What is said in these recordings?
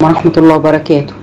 ورحمة الله وبركاته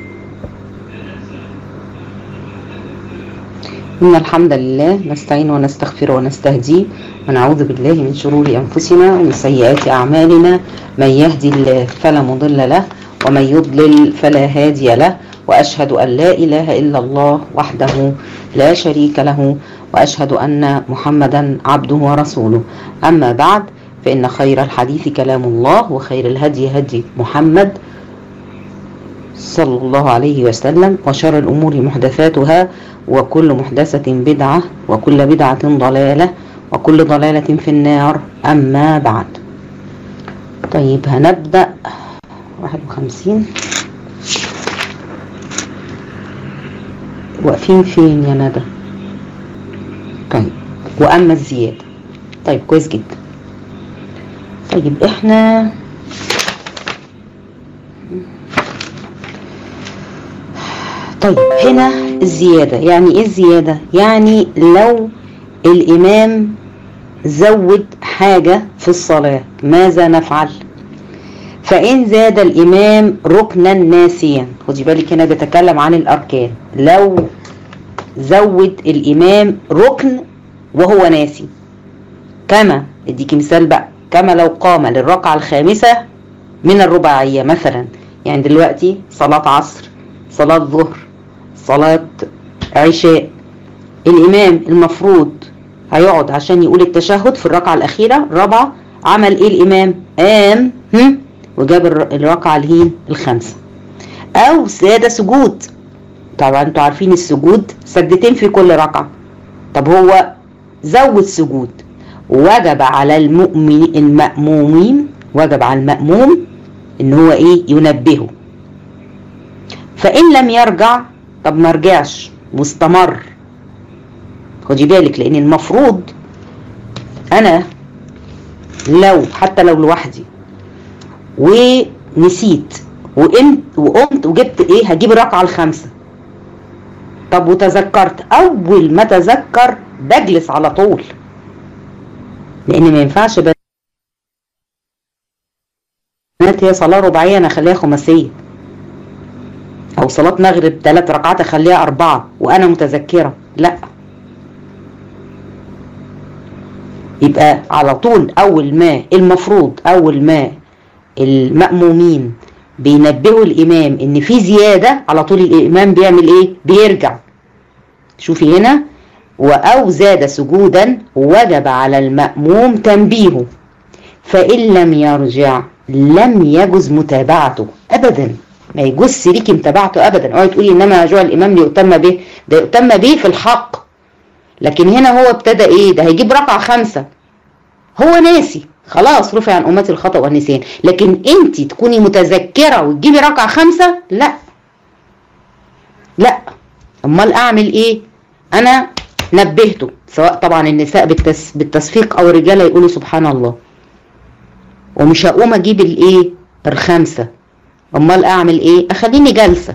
إن الحمد لله نستعين ونستغفر ونستهديه ونعوذ بالله من شرور أنفسنا ومن سيئات أعمالنا من يهدي الله فلا مضل له ومن يضلل فلا هادي له وأشهد أن لا إله إلا الله وحده لا شريك له وأشهد أن محمدا عبده ورسوله أما بعد فإن خير الحديث كلام الله وخير الهدي هدي محمد صلى الله عليه وسلم وشر الأمور محدثاتها وكل محدثة بدعة وكل بدعة ضلالة وكل ضلالة في النار أما بعد طيب هنبدأ 51 واقفين فين يا ندى طيب وأما الزيادة طيب كويس جدا طيب احنا طيب هنا الزيادة يعني ايه الزيادة يعني لو الامام زود حاجة في الصلاة ماذا نفعل فإن زاد الإمام ركنا ناسيا خدي بالك هنا بيتكلم عن الأركان لو زود الإمام ركن وهو ناسي كما اديكي مثال بقى كما لو قام للركعة الخامسة من الرباعية مثلا يعني دلوقتي صلاة عصر صلاة ظهر صلاة عشاء الإمام المفروض هيقعد عشان يقول التشهد في الركعة الأخيرة الرابعة عمل إيه الإمام قام هم وجاب الركعة الهين الخامسة أو زاد سجود طبعا انتوا عارفين السجود سجدتين في كل ركعة طب هو زود سجود وجب على المؤمن المأمومين وجب على المأموم ان هو ايه ينبهه فإن لم يرجع طب ما رجعش واستمر خدي بالك لأن المفروض أنا لو حتى لو لوحدي ونسيت وقمت وقمت وجبت ايه هجيب الركعة الخامسة طب وتذكرت أول ما تذكر بجلس على طول لأن ما ينفعش بنات هي صلاة رباعية أنا أخليها خماسية او صلاة مغرب ثلاث ركعات اخليها اربعة وانا متذكرة لا يبقى على طول اول ما المفروض اول ما المأمومين بينبهوا الامام ان في زيادة على طول الامام بيعمل ايه بيرجع شوفي هنا واو زاد سجودا وجب على المأموم تنبيهه فان لم يرجع لم يجز متابعته ابدا ما يجوز ليكي متابعته ابدا اوعي تقولي انما رجوع الامام ليؤتم به ده يؤتم به في الحق لكن هنا هو ابتدى ايه ده هيجيب ركعه خمسه هو ناسي خلاص رفع عن امتي الخطا والنسيان لكن انت تكوني متذكره وتجيبي ركعه خمسه لا لا امال اعمل ايه انا نبهته سواء طبعا النساء بالتس بالتصفيق او الرجاله يقولوا سبحان الله ومش هقوم اجيب الايه الخمسه امال اعمل ايه اخليني جالسه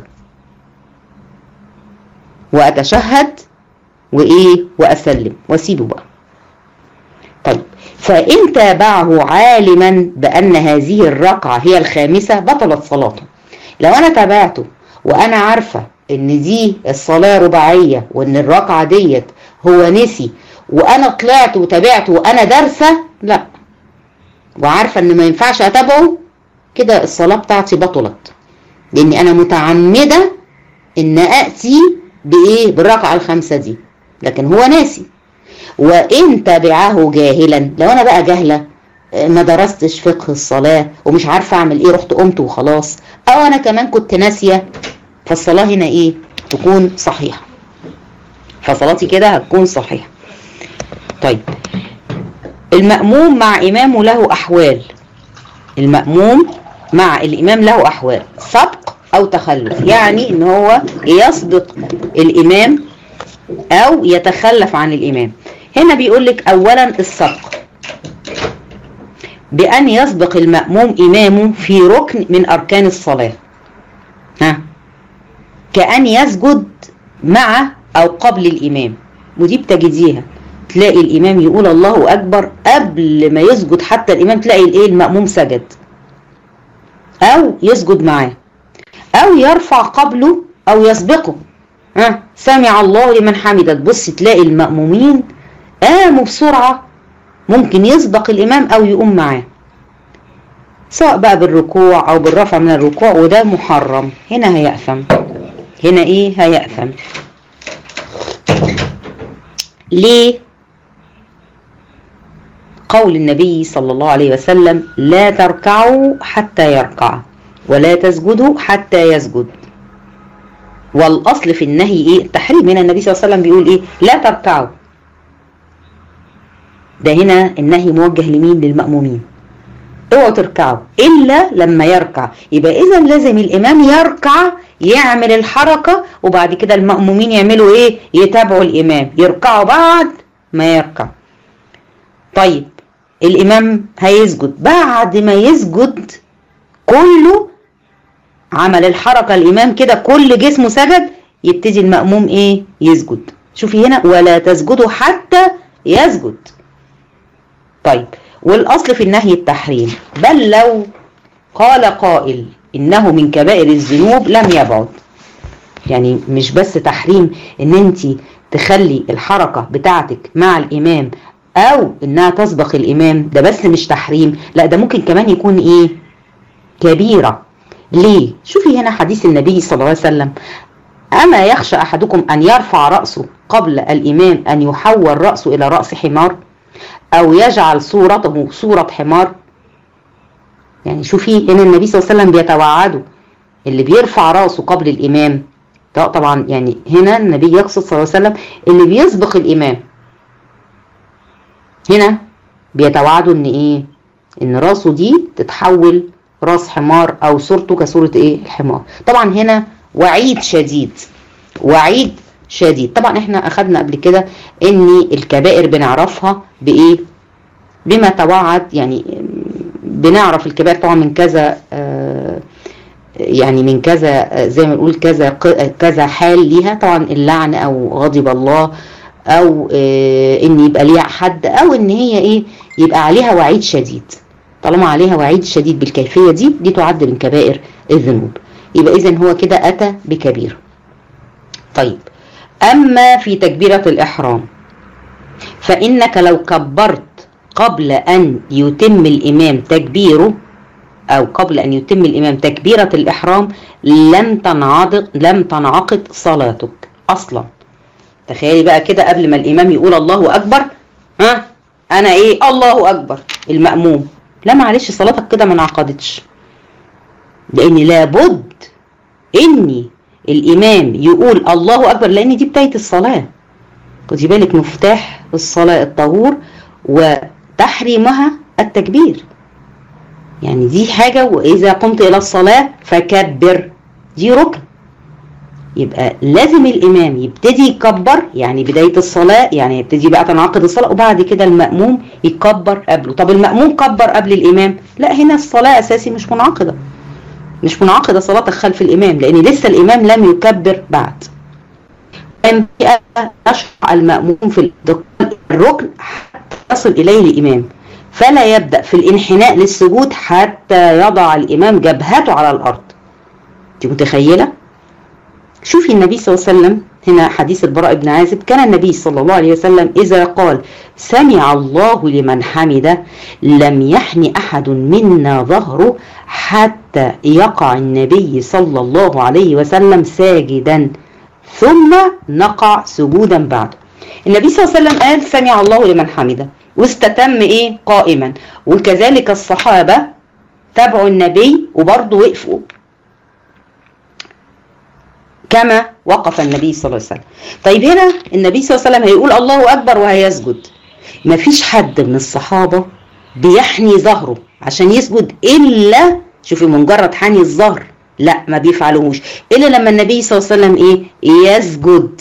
واتشهد وايه واسلم واسيبه بقى طيب فان تابعه عالما بان هذه الركعه هي الخامسه بطلت صلاته لو انا تابعته وانا عارفه ان دي الصلاه رباعيه وان الركعه ديت هو نسي وانا طلعت وتابعته وانا دارسه لا وعارفه ان ما ينفعش اتابعه كده الصلاة بتاعتي بطلت لاني انا متعمدة ان اتي بايه بالركعة الخامسة دي لكن هو ناسي وان تبعه جاهلا لو انا بقى جاهلة ما درستش فقه الصلاة ومش عارفة اعمل ايه رحت قمت وخلاص او انا كمان كنت ناسية فالصلاة هنا ايه تكون صحيحة فصلاتي كده هتكون صحيحة طيب المأموم مع إمامه له أحوال المأموم مع الإمام له أحوال سبق أو تخلف يعني إن هو يسبق الإمام أو يتخلف عن الإمام هنا بيقول لك أولا السبق بأن يسبق المأموم إمامه في ركن من أركان الصلاة ها كأن يسجد مع أو قبل الإمام ودي بتجديها تلاقي الإمام يقول الله أكبر قبل ما يسجد حتى الإمام تلاقي الإيه المأموم سجد أو يسجد معاه او يرفع قبله او يسبقه ها سمع الله لمن حمده تبص تلاقي المأمومين قاموا بسرعة ممكن يسبق الإمام أو يقوم معاه سواء بقى بالركوع أو بالرفع من الركوع وده محرم هنا هيأثم هنا إيه هيأثم ليه قول النبي صلى الله عليه وسلم لا تركعوا حتى يركع ولا تسجدوا حتى يسجد والاصل في النهي ايه التحريم هنا النبي صلى الله عليه وسلم بيقول ايه لا تركعوا ده هنا النهي موجه لمين للمأمومين اوعوا تركعوا الا لما يركع يبقى اذا لازم الامام يركع يعمل الحركه وبعد كده المأمومين يعملوا ايه يتابعوا الامام يركعوا بعد ما يركع طيب الامام هيسجد بعد ما يسجد كله عمل الحركة الإمام كده كل جسمه سجد يبتدي المأموم إيه يسجد شوفي هنا ولا تسجدوا حتى يسجد طيب والأصل في النهي التحريم بل لو قال قائل إنه من كبائر الذنوب لم يبعد يعني مش بس تحريم إن أنت تخلي الحركة بتاعتك مع الإمام أو إنها تسبق الإمام ده بس مش تحريم لا ده ممكن كمان يكون إيه كبيرة ليه؟ شوفي هنا حديث النبي صلى الله عليه وسلم أما يخشى أحدكم أن يرفع رأسه قبل الإمام أن يحول رأسه إلى رأس حمار أو يجعل صورته صورة حمار يعني شوفي هنا النبي صلى الله عليه وسلم بيتوعده اللي بيرفع رأسه قبل الإمام طبعا يعني هنا النبي يقصد صلى الله عليه وسلم اللي بيسبق الإمام هنا بيتوعده إن إيه؟ إن راسه دي تتحول راس حمار او صورته كصوره ايه الحمار طبعا هنا وعيد شديد وعيد شديد طبعا احنا اخدنا قبل كده ان الكبائر بنعرفها بايه بما توعد يعني بنعرف الكبائر طبعا من كذا آه يعني من كذا زي ما نقول كذا كذا حال ليها طبعا اللعن او غضب الله او آه ان يبقى ليها حد او ان هي ايه يبقى عليها وعيد شديد طالما عليها وعيد شديد بالكيفية دي دي تعد من كبائر الذنوب يبقى إذن هو كده أتى بكبير طيب أما في تكبيرة الإحرام فإنك لو كبرت قبل أن يتم الإمام تكبيره أو قبل أن يتم الإمام تكبيرة الإحرام لم تنعقد لم تنعقد صلاتك أصلا تخيلي بقى كده قبل ما الإمام يقول الله أكبر ها أنا إيه الله أكبر المأموم لا معلش صلاتك كده ما انعقدتش لان لابد اني الامام يقول الله اكبر لان دي بدايه الصلاه خدي بالك مفتاح الصلاه الطهور وتحريمها التكبير يعني دي حاجه واذا قمت الى الصلاه فكبر دي ركن يبقى لازم الامام يبتدي يكبر يعني بدايه الصلاه يعني يبتدي بقى تنعقد الصلاه وبعد كده الماموم يكبر قبله طب الماموم كبر قبل الامام لا هنا الصلاه اساسي مش منعقده مش منعقده صلاتك خلف الامام لان لسه الامام لم يكبر بعد يشرع الماموم في الركن حتى يصل اليه الامام فلا يبدا في الانحناء للسجود حتى يضع الامام جبهته على الارض انت متخيله شوفي النبي صلى الله عليه وسلم هنا حديث البراء بن عازب كان النبي صلى الله عليه وسلم إذا قال سمع الله لمن حمده لم يحن أحد منا ظهره حتى يقع النبي صلى الله عليه وسلم ساجدا ثم نقع سجودا بعده النبي صلى الله عليه وسلم قال سمع الله لمن حمده واستتم ايه قائما وكذلك الصحابة تابعوا النبي وبرضه وقفوا كما وقف النبي صلى الله عليه وسلم طيب هنا النبي صلى الله عليه وسلم هيقول الله أكبر وهيسجد مفيش حد من الصحابة بيحني ظهره عشان يسجد إلا شوفي مجرد حني الظهر لا ما بيفعلوش إلا لما النبي صلى الله عليه وسلم إيه يسجد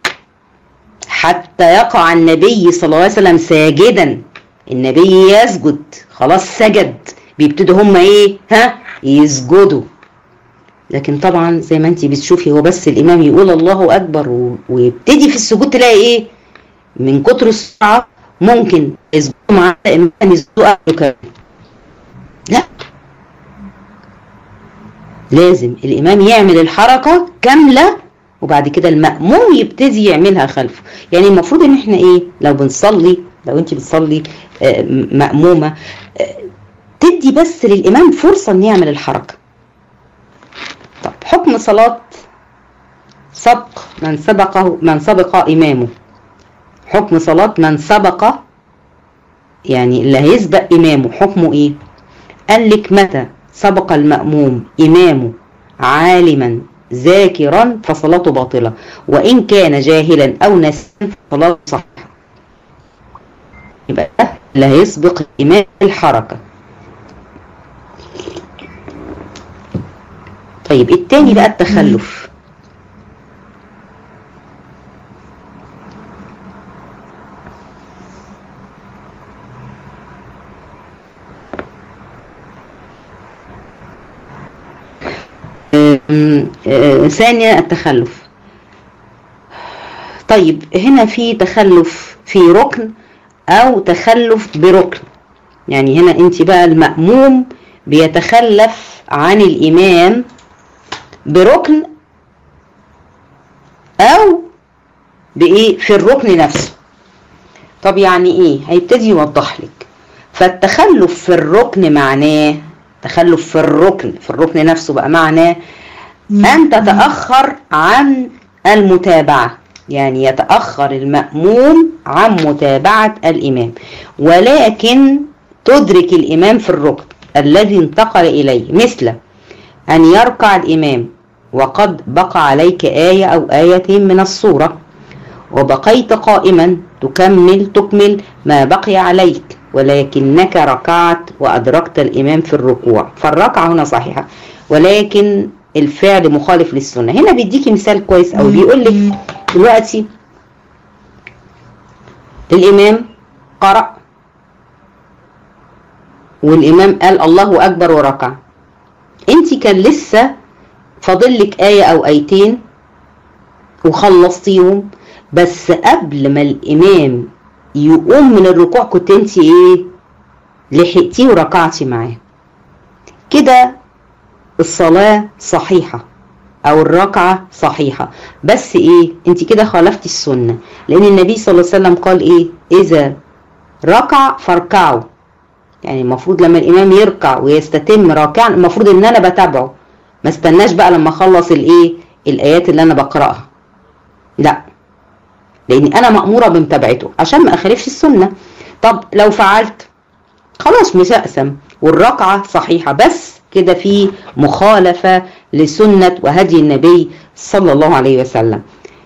حتى يقع النبي صلى الله عليه وسلم ساجدا النبي يسجد خلاص سجد بيبتدوا هم ايه ها يسجدوا لكن طبعا زي ما انت بتشوفي هو بس الامام يقول الله اكبر و... ويبتدي في السجود تلاقي ايه من كتر السرعه ممكن يسجدوا مع الامام يسجدوا قبله كمان لا لازم الإمام يعمل الحركة كاملة وبعد كده المأموم يبتدي يعملها خلفه يعني المفروض ان احنا ايه لو بنصلي لو انت بتصلي آه، مأمومة آه، تدي بس للإمام فرصة ان يعمل الحركة طب حكم صلاة سبق من سبقه من سبق إمامه حكم صلاة من سبق يعني اللي هيسبق إمامه حكمه إيه؟ قال لك متى سبق المأموم إمامه عالما ذاكرا فصلاته باطلة وإن كان جاهلا أو ناسيا فصلاته صحيحة يبقى ده اللي هيسبق إمام الحركة طيب التاني بقى التخلف أم، آه، ثانيا التخلف طيب هنا في تخلف في ركن او تخلف بركن يعني هنا انت بقى المأموم بيتخلف عن الامام بركن او بايه في الركن نفسه طب يعني ايه هيبتدي يوضح لك فالتخلف في الركن معناه تخلف في الركن في الركن نفسه بقى معناه أن تتأخر عن المتابعة يعني يتأخر المأموم عن متابعة الإمام ولكن تدرك الإمام في الركن الذي انتقل إليه مثل أن يركع الإمام وقد بقى عليك آية أو آيتين من الصورة وبقيت قائما تكمل تكمل ما بقي عليك ولكنك ركعت وأدركت الإمام في الركوع فالركعة هنا صحيحة ولكن الفعل مخالف للسنة هنا بيديكي مثال كويس أو بيقول لك دلوقتي الإمام قرأ والإمام قال الله أكبر وركع انت كان لسه فاضل لك آية أو آيتين وخلصتيهم بس قبل ما الإمام يقوم من الركوع كنت انت ايه لحقتيه وركعتي معاه كده الصلاة صحيحة او الركعة صحيحة بس ايه انت كده خالفتي السنة لان النبي صلى الله عليه وسلم قال ايه اذا ركع فاركعوا يعني المفروض لما الامام يركع ويستتم راكعا المفروض ان انا بتابعه ما استناش بقى لما اخلص الايه الايات اللي انا بقراها لا لاني انا ماموره بمتابعته عشان ما اخالفش السنه طب لو فعلت خلاص مش هقسم والركعه صحيحه بس كده في مخالفه لسنه وهدي النبي صلى الله عليه وسلم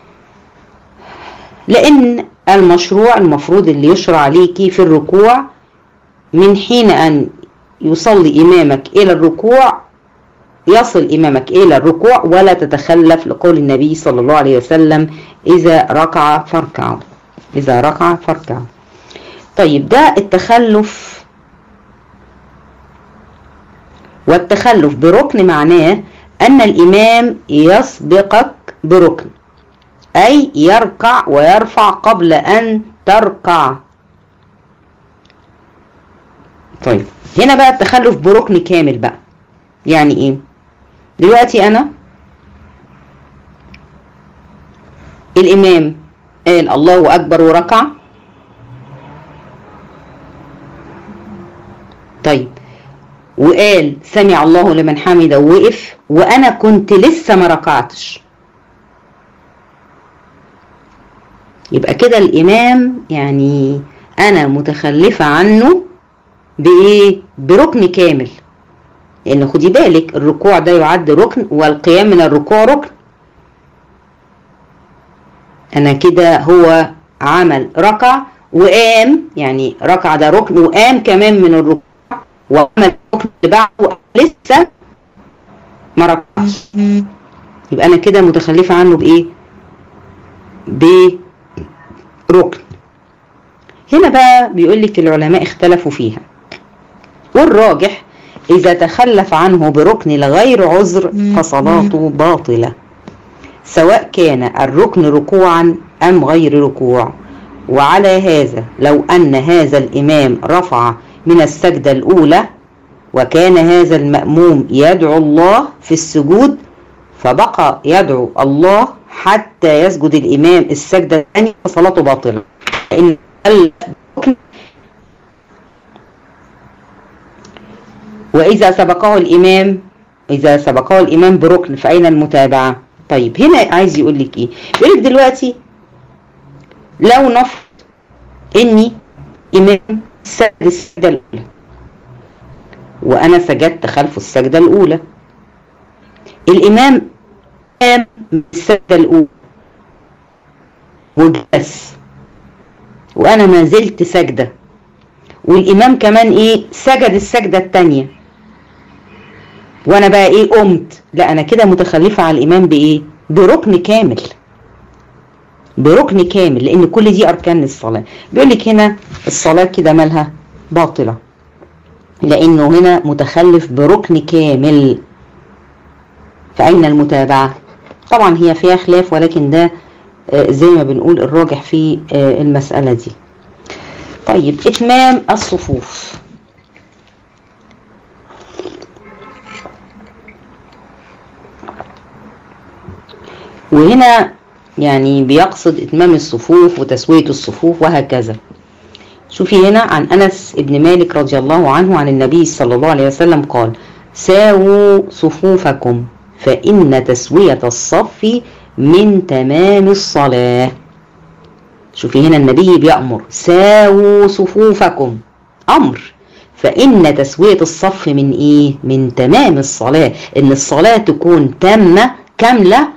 لان المشروع المفروض اللي يشرع عليكي في الركوع من حين ان يصلي امامك الى الركوع يصل إمامك إلى الركوع ولا تتخلف لقول النبي صلى الله عليه وسلم إذا ركع فاركعوا إذا ركع فاركعوا طيب ده التخلف والتخلف بركن معناه أن الإمام يسبقك بركن أي يركع ويرفع قبل أن تركع طيب هنا بقى التخلف بركن كامل بقى يعني ايه دلوقتي انا الامام قال الله اكبر وركع طيب وقال سمع الله لمن حمده ووقف وانا كنت لسه ما ركعتش يبقى كده الامام يعني انا متخلفه عنه بايه بركن كامل لان خدي بالك الركوع ده يعد ركن والقيام من الركوع ركن انا كده هو عمل ركع وقام يعني ركع ده ركن وقام كمان من الركوع وعمل الركن اللي بعده لسه ما ركعش يبقى انا كده متخلفه عنه بايه بركن هنا بقى بيقول لك العلماء اختلفوا فيها والراجح إذا تخلف عنه بركن لغير عذر فصلاته باطلة سواء كان الركن ركوعا أم غير ركوع وعلى هذا لو أن هذا الإمام رفع من السجدة الأولى وكان هذا المأموم يدعو الله في السجود فبقى يدعو الله حتى يسجد الإمام السجدة الثانية فصلاته باطلة لأن وإذا سبقه الإمام إذا سبقه الإمام بركن فأين المتابعة؟ طيب هنا عايز يقول لك إيه؟ يقول لك دلوقتي لو نفرض إني إمام سجد السجدة الأولى وأنا سجدت خلف السجدة الأولى الإمام قام من السجدة الأولى وجلس وأنا ما زلت سجدة والإمام كمان إيه سجد السجدة التانية وأنا بقى إيه قمت لا أنا كده متخلفة على الإمام بإيه بركن كامل بركن كامل لأن كل دي أركان الصلاة بيقول لك هنا الصلاة كده مالها باطلة لأنه هنا متخلف بركن كامل فأين المتابعة؟ طبعا هي فيها خلاف ولكن ده زي ما بنقول الراجح في المسألة دي طيب إتمام الصفوف وهنا يعني بيقصد إتمام الصفوف وتسوية الصفوف وهكذا شوفي هنا عن أنس بن مالك رضي الله عنه عن النبي صلى الله عليه وسلم قال ساووا صفوفكم فإن تسوية الصف من تمام الصلاة شوفي هنا النبي بيأمر ساووا صفوفكم أمر فإن تسوية الصف من إيه؟ من تمام الصلاة إن الصلاة تكون تامة كاملة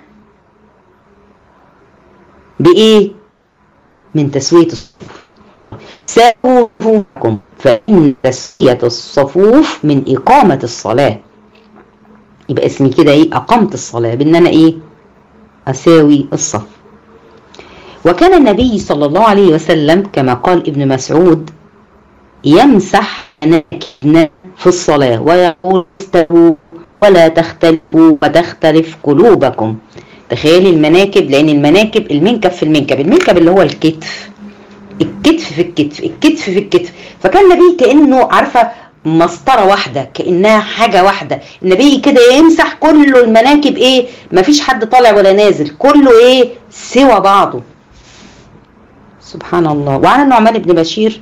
بإيه؟ من تسوية الصفوف ساووا صفوفكم فإن تسوية الصفوف من إقامة الصلاة يبقى اسمي كده إيه؟ أقمت الصلاة بإن أنا إيه؟ أساوي الصف وكان النبي صلى الله عليه وسلم كما قال ابن مسعود يمسح مناكبنا في الصلاة ويقول استووا ولا تختلفوا وتختلف قلوبكم تخيلي المناكب لأن المناكب المنكب في المنكب المنكب اللي هو الكتف الكتف في الكتف الكتف في الكتف فكان النبي كأنه عارفة مسطرة واحدة كأنها حاجة واحدة النبي كده يمسح كل المناكب ايه مفيش حد طالع ولا نازل كله ايه سوى بعضه سبحان الله وعن النعمان بن بشير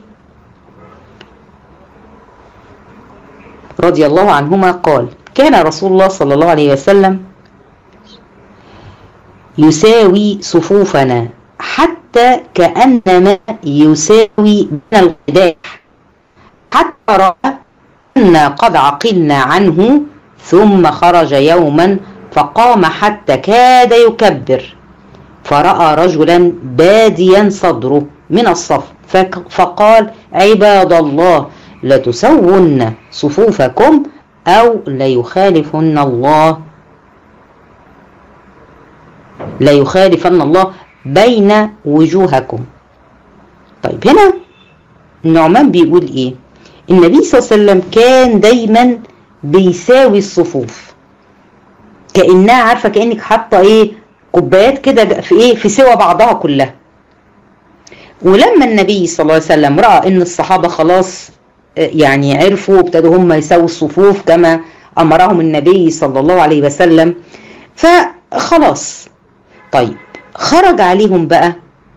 رضي الله عنهما قال كان رسول الله صلى الله عليه وسلم يساوي صفوفنا حتى كأنما يساوي من القداح حتى رأى أن قد عقلنا عنه ثم خرج يوما فقام حتى كاد يكبر فرأى رجلا باديا صدره من الصف فقال عباد الله لتسون صفوفكم أو ليخالفن الله ليخالفن الله بين وجوهكم طيب هنا النعمان بيقول ايه النبي صلى الله عليه وسلم كان دايما بيساوي الصفوف كانها عارفه كانك حاطه ايه كوبايات كده في ايه في سوى بعضها كلها ولما النبي صلى الله عليه وسلم راى ان الصحابه خلاص يعني عرفوا وابتدوا هم يساووا الصفوف كما امرهم النبي صلى الله عليه وسلم فخلاص طيب خرج عليهم بقى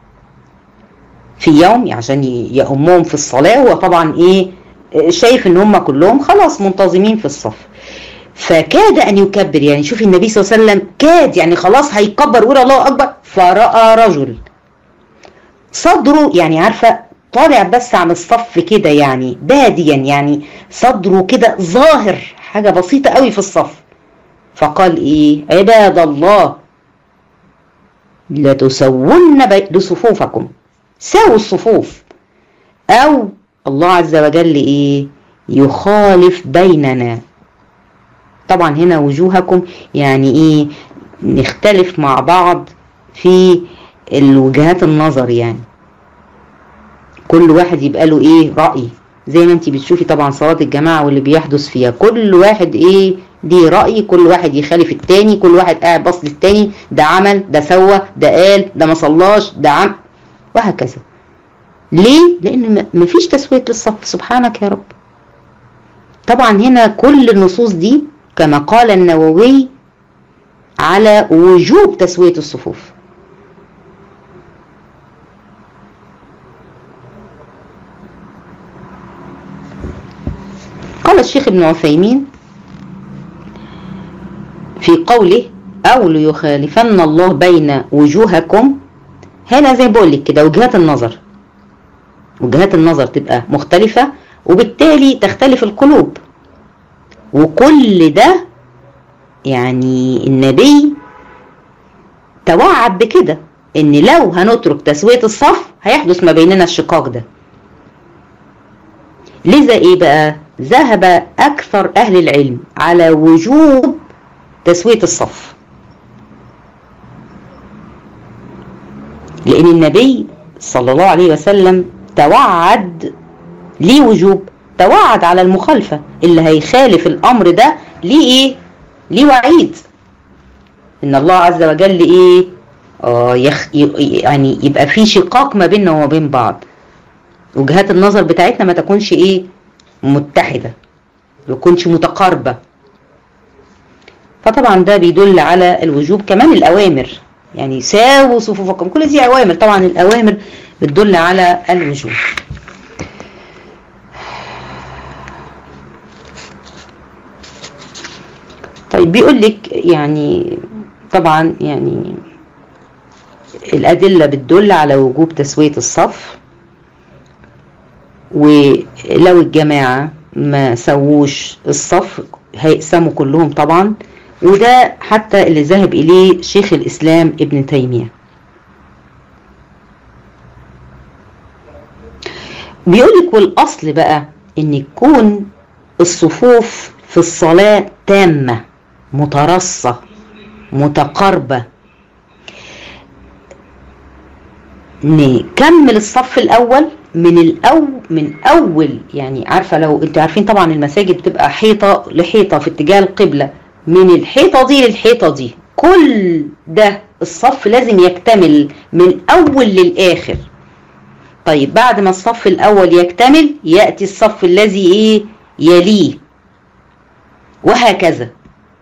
في يوم عشان يأمهم في الصلاة هو طبعا ايه شايف ان هم كلهم خلاص منتظمين في الصف فكاد ان يكبر يعني شوف النبي صلى الله عليه وسلم كاد يعني خلاص هيكبر ويقول الله اكبر فرأى رجل صدره يعني عارفة طالع بس عن الصف كده يعني باديا يعني صدره كده ظاهر حاجة بسيطة قوي في الصف فقال ايه عباد الله لتسون بصفوفكم ساووا الصفوف او الله عز وجل ايه يخالف بيننا طبعا هنا وجوهكم يعني ايه نختلف مع بعض في الوجهات النظر يعني كل واحد يبقى له ايه رأي زي ما انت بتشوفي طبعا صلاة الجماعة واللي بيحدث فيها كل واحد ايه دي رأي كل واحد يخالف التاني كل واحد قاعد بص للتاني ده عمل ده سوى ده قال ده ما صلاش ده عم وهكذا ليه؟ لأن مفيش تسوية للصف سبحانك يا رب طبعا هنا كل النصوص دي كما قال النووي على وجوب تسوية الصفوف قال الشيخ ابن عثيمين في قوله أو ليخالفن الله بين وجوهكم هنا زي بقول لك كده وجهات النظر وجهات النظر تبقى مختلفة وبالتالي تختلف القلوب وكل ده يعني النبي توعد بكده ان لو هنترك تسوية الصف هيحدث ما بيننا الشقاق ده لذا ايه بقى ذهب اكثر اهل العلم على وجوب تسوية الصف لان النبي صلى الله عليه وسلم توعد ليه وجوب توعد على المخالفة اللي هيخالف الامر ده ليه ايه ليه وعيد ان الله عز وجل ايه آه يخ يعني يبقى في شقاق ما بيننا وما بين بعض وجهات النظر بتاعتنا ما تكونش ايه متحدة ما تكونش متقاربة فطبعا ده بيدل على الوجوب كمان الأوامر يعني ساووا صفوفكم كل دي أوامر طبعا الأوامر بتدل على الوجوب طيب بيقول لك يعني طبعا يعني الأدلة بتدل على وجوب تسوية الصف ولو الجماعة ما سووش الصف هيقسموا كلهم طبعا وده حتى اللي ذهب إليه شيخ الإسلام ابن تيمية بيقولك والأصل بقى إن يكون الصفوف في الصلاة تامة مترصة متقاربة نكمل الصف الأول من الأو من أول يعني عارفة لو أنتوا عارفين طبعا المساجد بتبقى حيطة لحيطة في اتجاه القبلة من الحيطة دي للحيطة دي كل ده الصف لازم يكتمل من أول للآخر طيب بعد ما الصف الأول يكتمل يأتي الصف الذي إيه يليه وهكذا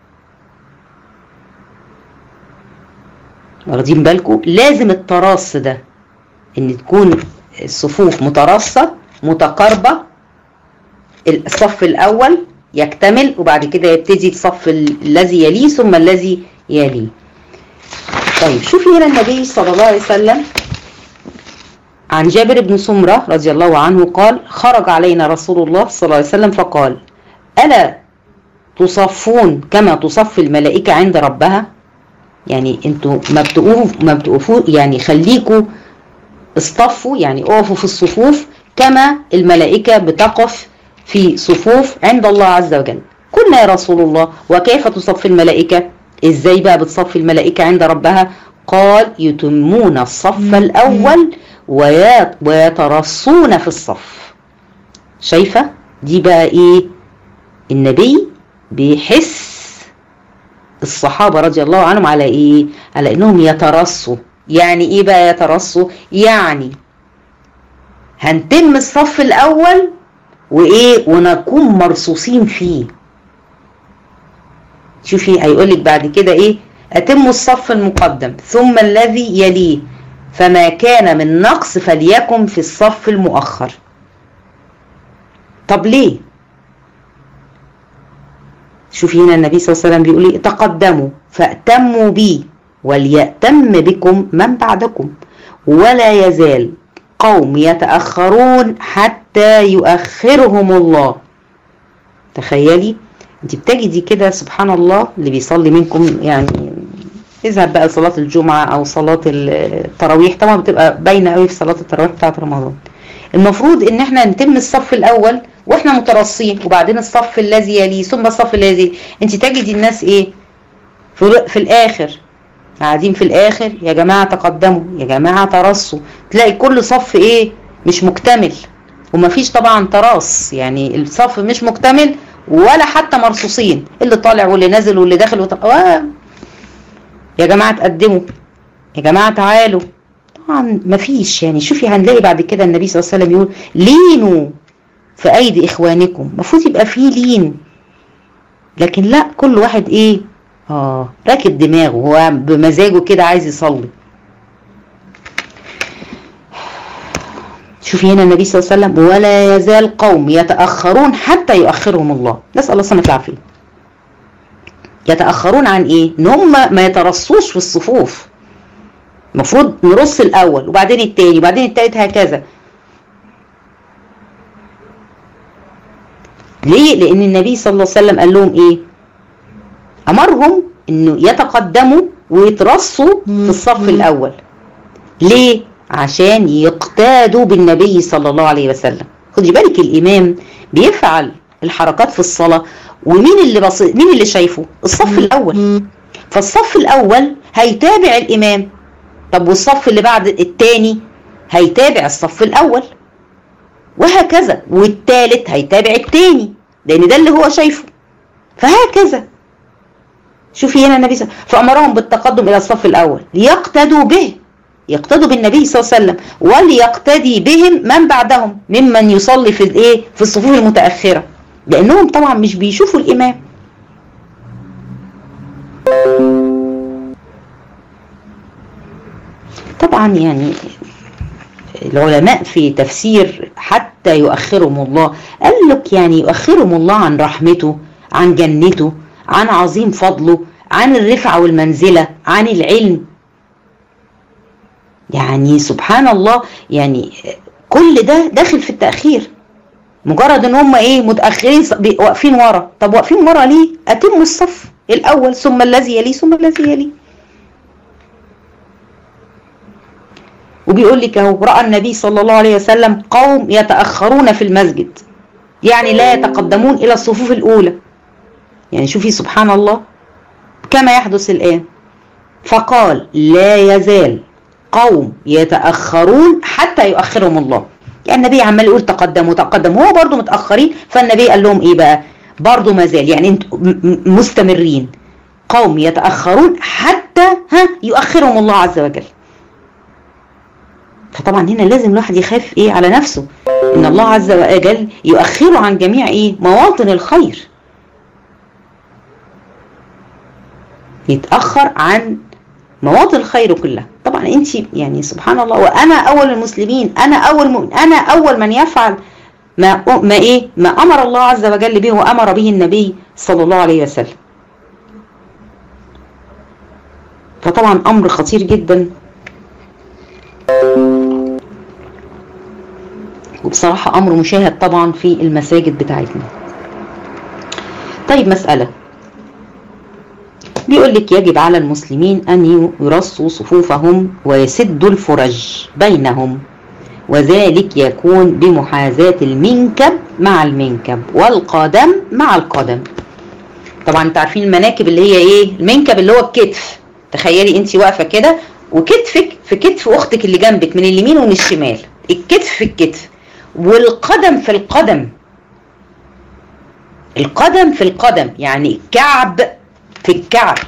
واخدين بالكم لازم التراص ده ان تكون الصفوف متراصة متقاربة الصف الأول يكتمل وبعد كده يبتدي الصف الذي يليه ثم الذي يليه طيب شوفي هنا النبي صلى الله عليه وسلم عن جابر بن سمرة رضي الله عنه قال خرج علينا رسول الله صلى الله عليه وسلم فقال ألا تصفون كما تصف الملائكة عند ربها يعني انتوا ما بتقوفوا ما بتقفوا يعني خليكوا اصطفوا يعني اقفوا في الصفوف كما الملائكة بتقف في صفوف عند الله عز وجل قلنا يا رسول الله وكيف تصفي الملائكة ازاي بقى بتصفي الملائكة عند ربها قال يتمون الصف الأول ويترصون في الصف شايفة دي بقى ايه النبي بيحس الصحابة رضي الله عنهم على ايه على انهم يترصوا يعني ايه بقى يترصوا يعني هنتم الصف الاول وايه ونكون مرصوصين فيه شوفي هيقولك بعد كده ايه اتم الصف المقدم ثم الذي يليه فما كان من نقص فليكن في الصف المؤخر طب ليه شوفي هنا النبي صلى الله عليه وسلم بيقول ايه تقدموا فاتموا بي وليأتم بكم من بعدكم ولا يزال قوم يتأخرون حتى يؤخرهم الله تخيلي انت بتجدي كده سبحان الله اللي بيصلي منكم يعني اذهب بقى صلاة الجمعة او صلاة التراويح طبعا بتبقى باينة قوي في صلاة التراويح بتاعت رمضان المفروض ان احنا نتم الصف الاول واحنا مترصين وبعدين الصف الذي يليه ثم الصف الذي انت تجدي الناس ايه في, في الاخر قاعدين في الاخر يا جماعة تقدموا يا جماعة ترصوا تلاقي كل صف ايه مش مكتمل ومفيش طبعا تراص يعني الصف مش مكتمل ولا حتى مرصوصين اللي طالع واللي نازل واللي داخل وط... آه. يا جماعة تقدموا يا جماعة تعالوا طبعا مفيش يعني شوفي هنلاقي بعد كده النبي صلى الله عليه وسلم يقول لينوا في ايدي اخوانكم المفروض يبقى فيه لين لكن لا كل واحد ايه اه راكب دماغه هو بمزاجه كده عايز يصلي شوفي هنا النبي صلى الله عليه وسلم ولا يزال قوم يتأخرون حتى يؤخرهم الله نسأل الله سبحانه العافية يتأخرون عن ايه ان هم ما يترصوش في الصفوف المفروض نرص الاول وبعدين التاني وبعدين التالت هكذا ليه لان النبي صلى الله عليه وسلم قال لهم ايه امرهم انه يتقدموا ويترصوا في الصف الاول ليه عشان يقتادوا بالنبي صلى الله عليه وسلم خدي بالك الامام بيفعل الحركات في الصلاه ومين اللي بص... مين اللي شايفه الصف الاول فالصف الاول هيتابع الامام طب والصف اللي بعد التاني هيتابع الصف الاول وهكذا والتالت هيتابع التاني لان ده اللي هو شايفه فهكذا شوفي هنا النبي صلى الله عليه وسلم فامرهم بالتقدم الى الصف الاول ليقتدوا به يقتدوا بالنبي صلى الله عليه وسلم وليقتدي بهم من بعدهم ممن يصلي في الايه في الصفوف المتاخره لانهم طبعا مش بيشوفوا الامام طبعا يعني العلماء في تفسير حتى يؤخرهم الله قال لك يعني يؤخرهم الله عن رحمته عن جنته عن عظيم فضله عن الرفعة والمنزلة عن العلم يعني سبحان الله يعني كل ده داخل في التأخير مجرد ان هم ايه متأخرين واقفين ورا طب واقفين ورا ليه اتموا الصف الاول ثم الذي يليه ثم الذي يليه وبيقول لك اهو راى النبي صلى الله عليه وسلم قوم يتاخرون في المسجد يعني لا يتقدمون الى الصفوف الاولى يعني شوفي سبحان الله كما يحدث الان فقال لا يزال قوم يتاخرون حتى يؤخرهم الله يعني النبي عمال يقول تقدموا تقدموا هو برضه متاخرين فالنبي قال لهم ايه بقى برضه ما زال يعني انتوا مستمرين قوم يتاخرون حتى ها يؤخرهم الله عز وجل فطبعا هنا لازم الواحد يخاف ايه على نفسه ان الله عز وجل يؤخره عن جميع ايه مواطن الخير يتاخر عن مواطن الخير كلها طبعا انت يعني سبحان الله وانا اول المسلمين انا اول مؤمن انا اول من يفعل ما ما ايه ما امر الله عز وجل به وامر به النبي صلى الله عليه وسلم فطبعا امر خطير جدا وبصراحة أمر مشاهد طبعا في المساجد بتاعتنا طيب مسألة بيقول لك يجب على المسلمين أن يرصوا صفوفهم ويسدوا الفرج بينهم وذلك يكون بمحاذاة المنكب مع المنكب والقدم مع القدم طبعا انتوا عارفين المناكب اللي هي ايه المنكب اللي هو الكتف تخيلي انت واقفه كده وكتفك في كتف اختك اللي جنبك من اليمين ومن الشمال الكتف في الكتف والقدم في القدم القدم في القدم يعني الكعب في الكعب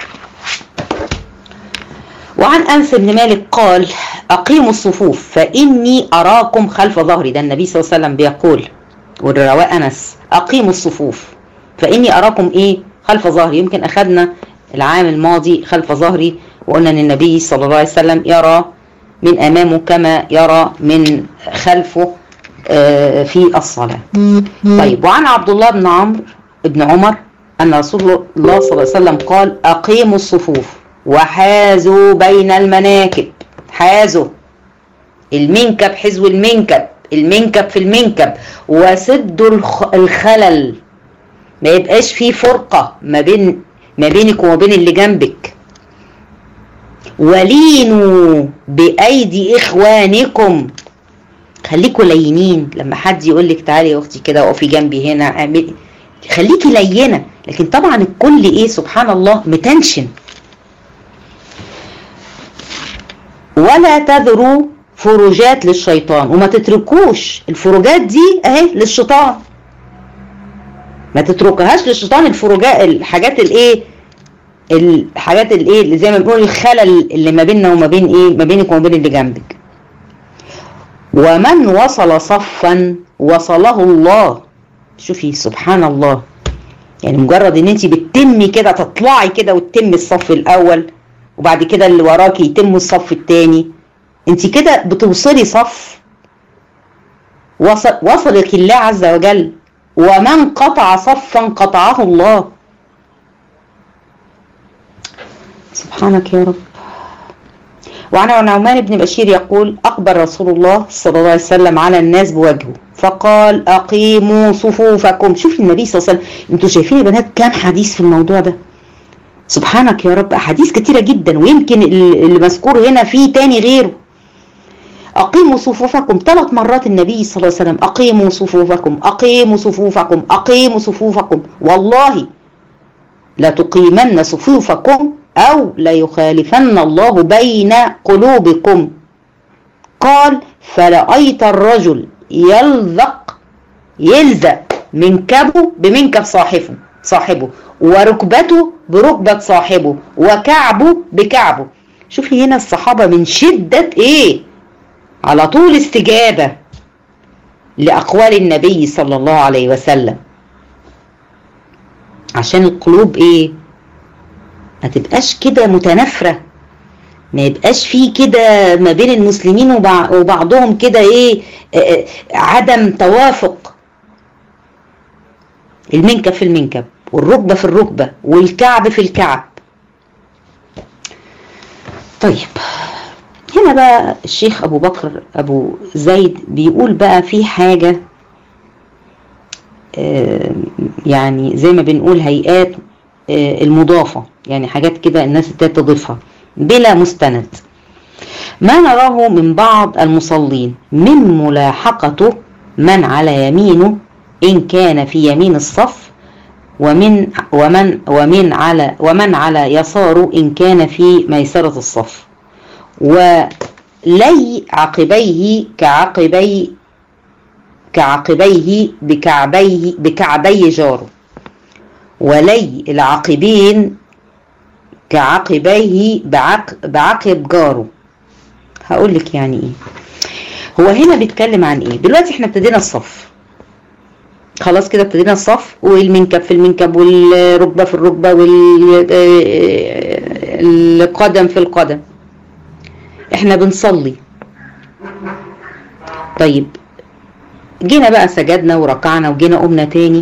وعن انس بن مالك قال اقيموا الصفوف فاني اراكم خلف ظهري ده النبي صلى الله عليه وسلم بيقول والرواء انس اقيموا الصفوف فاني اراكم ايه خلف ظهري يمكن اخذنا العام الماضي خلف ظهري وقلنا ان النبي صلى الله عليه وسلم يرى من امامه كما يرى من خلفه في الصلاة طيب وعن عبد الله بن عمرو بن عمر أن رسول الله صلى الله عليه وسلم قال أقيموا الصفوف وحازوا بين المناكب حازوا المنكب حزو المنكب المنكب في المنكب وسدوا الخلل ما يبقاش فيه فرقة ما بين ما بينك وما بين اللي جنبك ولينوا بأيدي إخوانكم خليكوا لينين لما حد يقول لك تعالي يا اختي كده اقفي جنبي هنا اعملي خليكي لينه لكن طبعا الكل ايه سبحان الله متنشن ولا تذروا فروجات للشيطان وما تتركوش الفروجات دي اهي للشيطان ما تتركهاش للشيطان الفروجات الحاجات الايه الحاجات الايه اللي زي ما بنقول الخلل اللي ما بيننا وما بين ايه ما بينك وما بين اللي جنبك ومن وصل صفا وصله الله شوفي سبحان الله يعني مجرد ان انت بتتمي كده تطلعي كده وتتمي الصف الاول وبعد كده اللي وراكي يتم الصف الثاني انت كده بتوصلي صف وصل وصلك الله عز وجل ومن قطع صفا قطعه الله سبحانك يا رب وعن نعمان بن بشير يقول أقبل رسول الله صلى الله عليه وسلم على الناس بوجهه فقال أقيموا صفوفكم شوف النبي صلى الله عليه وسلم انتوا شايفين يا بنات كام حديث في الموضوع ده سبحانك يا رب أحاديث كتيرة جدا ويمكن اللي مذكور هنا فيه تاني غيره أقيموا صفوفكم ثلاث مرات النبي صلى الله عليه وسلم أقيموا صفوفكم أقيموا صفوفكم أقيموا صفوفكم والله لتقيمن صفوفكم أو ليخالفن الله بين قلوبكم قال فرأيت الرجل يلذق يلزق منكبه بمنكب صاحبه صاحبه وركبته بركبة صاحبه وكعبه بكعبه شوفي هنا الصحابة من شدة ايه على طول استجابة لأقوال النبي صلى الله عليه وسلم عشان القلوب ايه ما تبقاش كده متنافرة ما يبقاش فيه كده ما بين المسلمين وبعضهم كده ايه عدم توافق المنكب في المنكب والركبة في الركبة والكعب في الكعب طيب هنا بقى الشيخ ابو بكر ابو زيد بيقول بقى في حاجة يعني زي ما بنقول هيئات المضافة يعني حاجات كده الناس تضيفها بلا مستند ما نراه من بعض المصلين من ملاحقته من على يمينه إن كان في يمين الصف ومن ومن ومن على ومن على يساره إن كان في ميسرة الصف ولي عقبيه كعقبي كعقبيه بكعبيه بكعبي جاره ولي العقبين كعقبيه بعق بعقب جاره هقول لك يعني ايه هو هنا بيتكلم عن ايه دلوقتي احنا ابتدينا الصف خلاص كده ابتدينا الصف والمنكب في المنكب والركبه في الركبه والقدم في القدم احنا بنصلي طيب جينا بقى سجدنا وركعنا وجينا قمنا تاني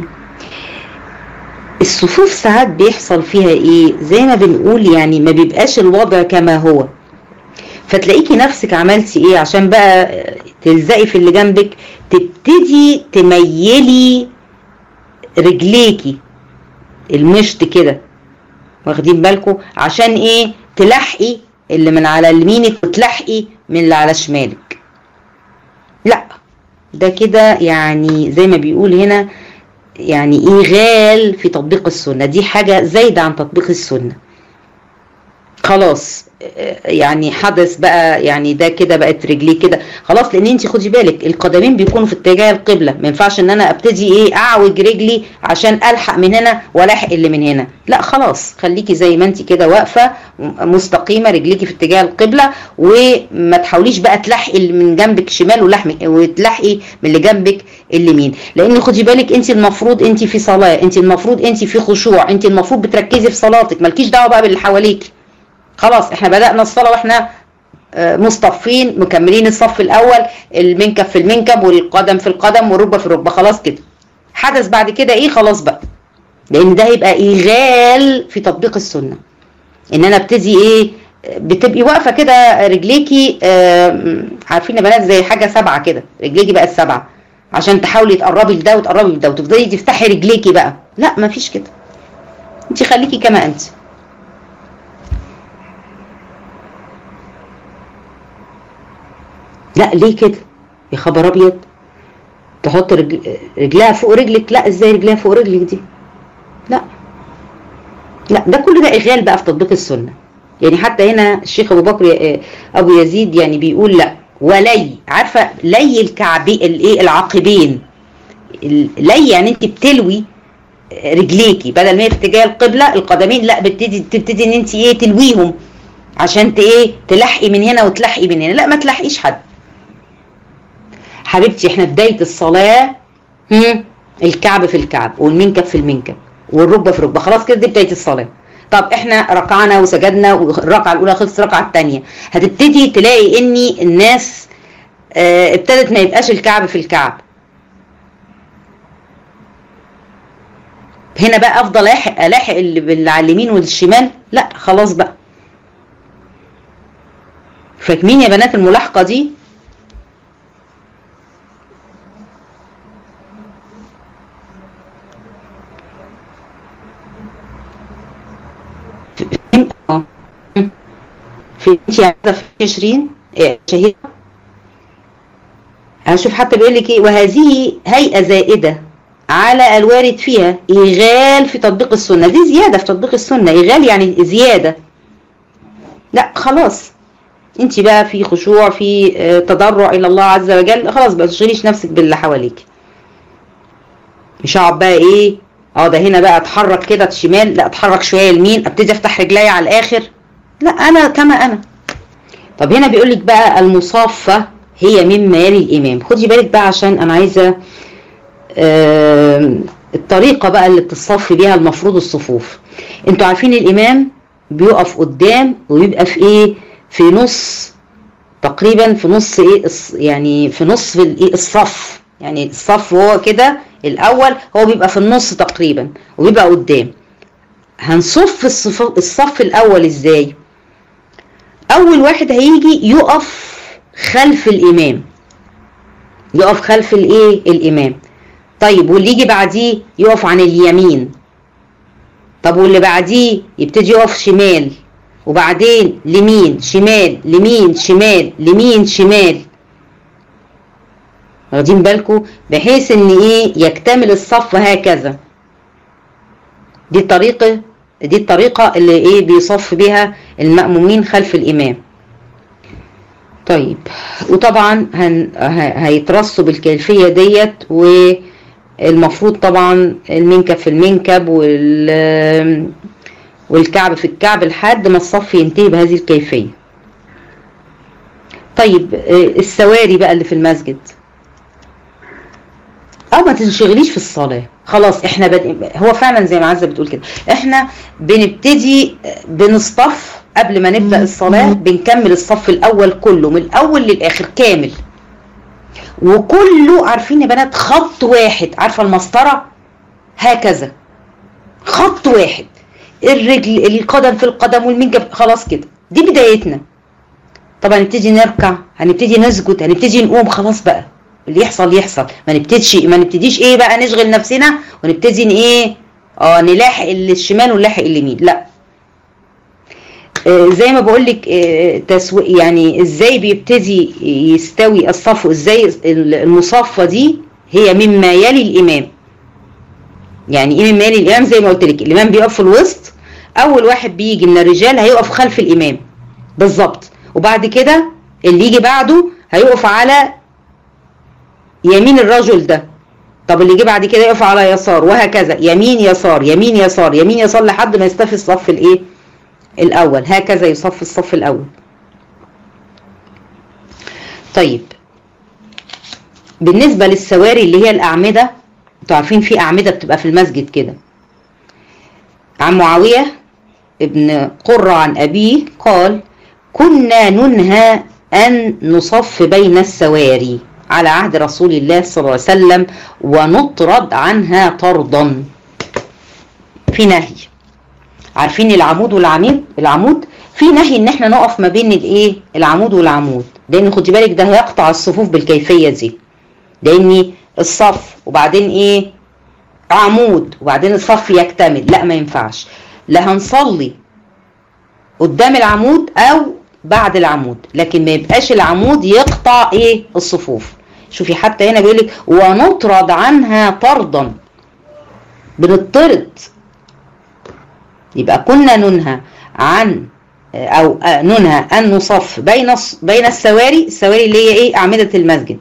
الصفوف ساعات بيحصل فيها ايه زي ما بنقول يعني ما بيبقاش الوضع كما هو فتلاقيكي نفسك عملتي ايه عشان بقى تلزقي في اللي جنبك تبتدي تميلي رجليكي المشط كده واخدين بالكم عشان ايه تلحقي اللي من على يمينك وتلحقي من اللي على شمالك لا ده كده يعني زي ما بيقول هنا يعني إيغال في تطبيق السنة دي حاجة زايدة عن تطبيق السنة خلاص يعني حدث بقى يعني ده كده بقت رجليه كده خلاص لان انت خدي بالك القدمين بيكونوا في اتجاه القبله ما ينفعش ان انا ابتدي ايه اعوج رجلي عشان الحق من هنا والاحق اللي من هنا لا خلاص خليكي زي ما انت كده واقفه مستقيمه رجليكي في اتجاه القبله وما تحاوليش بقى تلحقي اللي من جنبك شمال ولحمك وتلحقي من اللي جنبك اليمين لان خدي بالك انت المفروض انت في صلاه انت المفروض انت في خشوع انت المفروض بتركزي في صلاتك مالكيش دعوه بقى باللي حواليكي خلاص احنا بدأنا الصلاة واحنا مصطفين مكملين الصف الأول المنكب في المنكب والقدم في القدم والركبة في الركبة خلاص كده حدث بعد كده ايه خلاص بقى لأن ده هيبقى إيغال في تطبيق السنة إن أنا ابتدي ايه بتبقي واقفة كده رجليكي اه عارفين يا بنات زي حاجة سبعة كده رجليكي بقت سبعة عشان تحاولي تقربي لده وتقربي لده وتفضلي تفتحي رجليكي بقى لا مفيش كده انت خليكي كما انت لا ليه كده يا خبر ابيض تحط رجل... رجلها فوق رجلك لا ازاي رجلها فوق رجلك دي لا لا ده كل ده اغال بقى في تطبيق السنه يعني حتى هنا الشيخ ابو بكر ابو يزيد يعني بيقول لا ولي عارفه لي الكعبي الايه العقبين لي يعني انت بتلوي رجليكي بدل ما هي في اتجاه القبله القدمين لا بتبتدي تبتدي ان انت ايه تلويهم عشان ت ايه تلحقي من هنا وتلحقي من هنا لا ما تلحقيش حد حبيبتي احنا بدايه الصلاه هم الكعب في الكعب والمنكب في المنكب والركبه في الركبه خلاص كده دي بدايه الصلاه طب احنا ركعنا وسجدنا والركعه الاولى خلصت الركعه الثانيه هتبتدي تلاقي اني الناس اه ابتدت ما يبقاش الكعب في الكعب هنا بقى افضل الاحق الاحق اللي على اليمين والشمال لا خلاص بقى فاكمين يا بنات الملاحقه دي في انت عايزه في 20 شهيده هنشوف حتى بيقول لك ايه وهذه هيئه زائده على الوارد فيها إغال في تطبيق السنة دي زيادة في تطبيق السنة إغال يعني زيادة لا خلاص انت بقى في خشوع في تضرع إلى الله عز وجل خلاص بقى تشغليش نفسك باللي حواليك مش هقعد بقى ايه اه ده هنا بقى اتحرك كده شمال لا اتحرك شويه يمين ابتدي افتح رجلي على الاخر لا انا كما انا طب هنا بيقول لك بقى المصافه هي مما يلي الامام خدي بالك بقى عشان انا عايزه آه الطريقة بقى اللي بتصفي بيها المفروض الصفوف انتوا عارفين الامام بيقف قدام ويبقى في ايه في نص تقريبا في نص ايه يعني في نص الايه الصف يعني الصف هو كده الاول هو بيبقى في النص تقريبا وبيبقى قدام هنصف الصف, الصف الاول ازاي اول واحد هيجي يقف خلف الامام يقف خلف الايه الامام طيب واللي يجي بعديه يقف عن اليمين طب واللي بعديه يبتدي يقف شمال وبعدين لمين شمال لمين شمال لمين شمال واخدين بالكم بحيث ان ايه يكتمل الصف هكذا دي الطريقة دي الطريقة اللي ايه بيصف بها المأمومين خلف الإمام طيب وطبعا هن هيترصوا بالكيفية ديت والمفروض طبعا المنكب في المنكب وال والكعب في الكعب لحد ما الصف ينتهي بهذه الكيفية طيب السواري بقى اللي في المسجد او ما تنشغليش في الصلاة خلاص احنا بد... هو فعلا زي ما عزة بتقول كده احنا بنبتدي بنصطف قبل ما نبدأ الصلاة بنكمل الصف الاول كله من الاول للاخر كامل وكله عارفين يا بنات خط واحد عارفة المسطرة هكذا خط واحد الرجل القدم في القدم والمنجب خلاص كده دي بدايتنا طبعا هنبتدي نركع هنبتدي نسجد هنبتدي نقوم خلاص بقى اللي يحصل يحصل ما نبتديش ما نبتديش ايه بقى نشغل نفسنا ونبتدي ايه اه نلاحق الشمال ونلاحق اليمين لا آه زي ما بقول لك آه تسويق يعني ازاي بيبتدي يستوي الصف ازاي المصافه دي هي مما يلي الامام يعني ايه مما يلي الامام زي ما قلت لك الامام بيقف في الوسط اول واحد بيجي من الرجال هيقف خلف الامام بالظبط وبعد كده اللي يجي بعده هيقف على يمين الرجل ده طب اللي جه بعد كده يقف على يسار وهكذا يمين يسار يمين يسار يمين يسار لحد ما يصطفي الصف الايه الاول هكذا يصف الصف الاول طيب بالنسبة للسواري اللي هي الأعمدة انتوا عارفين في أعمدة بتبقى في المسجد كده عن معاوية ابن قرة عن أبيه قال كنا ننهى أن نصف بين السواري على عهد رسول الله صلى الله عليه وسلم ونطرد عنها طردا في نهي عارفين العمود والعميد العمود في نهي ان احنا نقف ما بين الايه العمود والعمود لان خدي بالك ده هيقطع الصفوف بالكيفيه دي لان الصف وبعدين ايه عمود وبعدين الصف يكتمل لا ما ينفعش لا هنصلي قدام العمود او بعد العمود لكن ما يبقاش العمود يقطع ايه الصفوف شوفي حتى هنا بيقول لك ونطرد عنها طردا بنطرد يبقى كنا ننهى عن او ننهى ان نصف بين بين السواري السواري اللي هي ايه اعمده المسجد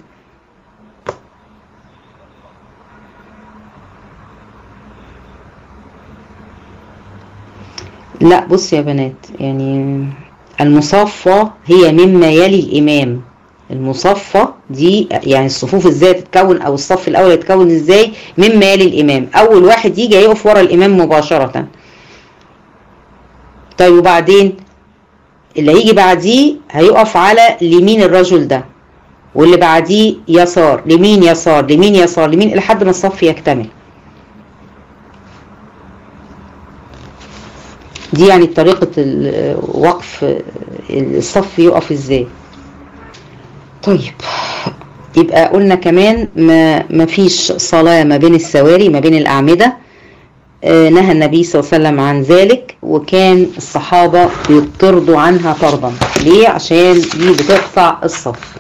لا بص يا بنات يعني المصافة هي مما يلي الإمام المصفى دي يعني الصفوف ازاي تتكون او الصف الاول يتكون ازاي مما يلي الامام اول واحد يجي يقف ورا الامام مباشرة طيب وبعدين اللي هيجي بعديه هيقف على اليمين الرجل ده واللي بعديه يسار لمين يسار لمين يسار لمين لحد ما الصف يكتمل دي يعني طريقة وقف الصف يقف ازاي طيب يبقى قلنا كمان ما, ما فيش صلاة ما بين السواري ما بين الأعمدة آه نهى النبي صلى الله عليه وسلم عن ذلك وكان الصحابة بيطردوا عنها طردا ليه عشان دي بتقطع الصف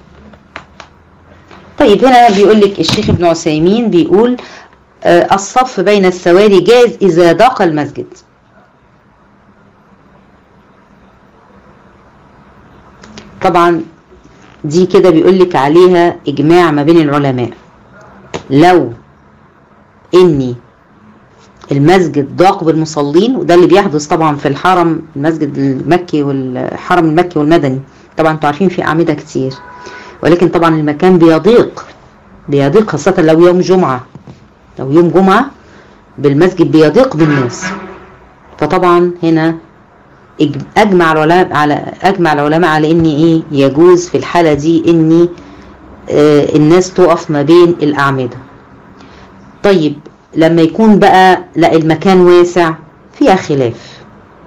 طيب هنا بيقول لك الشيخ ابن عثيمين بيقول آه الصف بين السواري جاز إذا ضاق المسجد طبعا دي كده بيقول لك عليها اجماع ما بين العلماء لو اني المسجد ضاق بالمصلين وده اللي بيحدث طبعا في الحرم المسجد المكي والحرم المكي والمدني طبعا انتوا عارفين في اعمده كتير ولكن طبعا المكان بيضيق بيضيق خاصه لو يوم جمعه لو يوم جمعه بالمسجد بيضيق بالناس فطبعا هنا اجمع العلماء على اجمع العلماء على ان ايه يجوز في الحاله دي ان آه الناس تقف ما بين الاعمده طيب لما يكون بقى لا المكان واسع فيها خلاف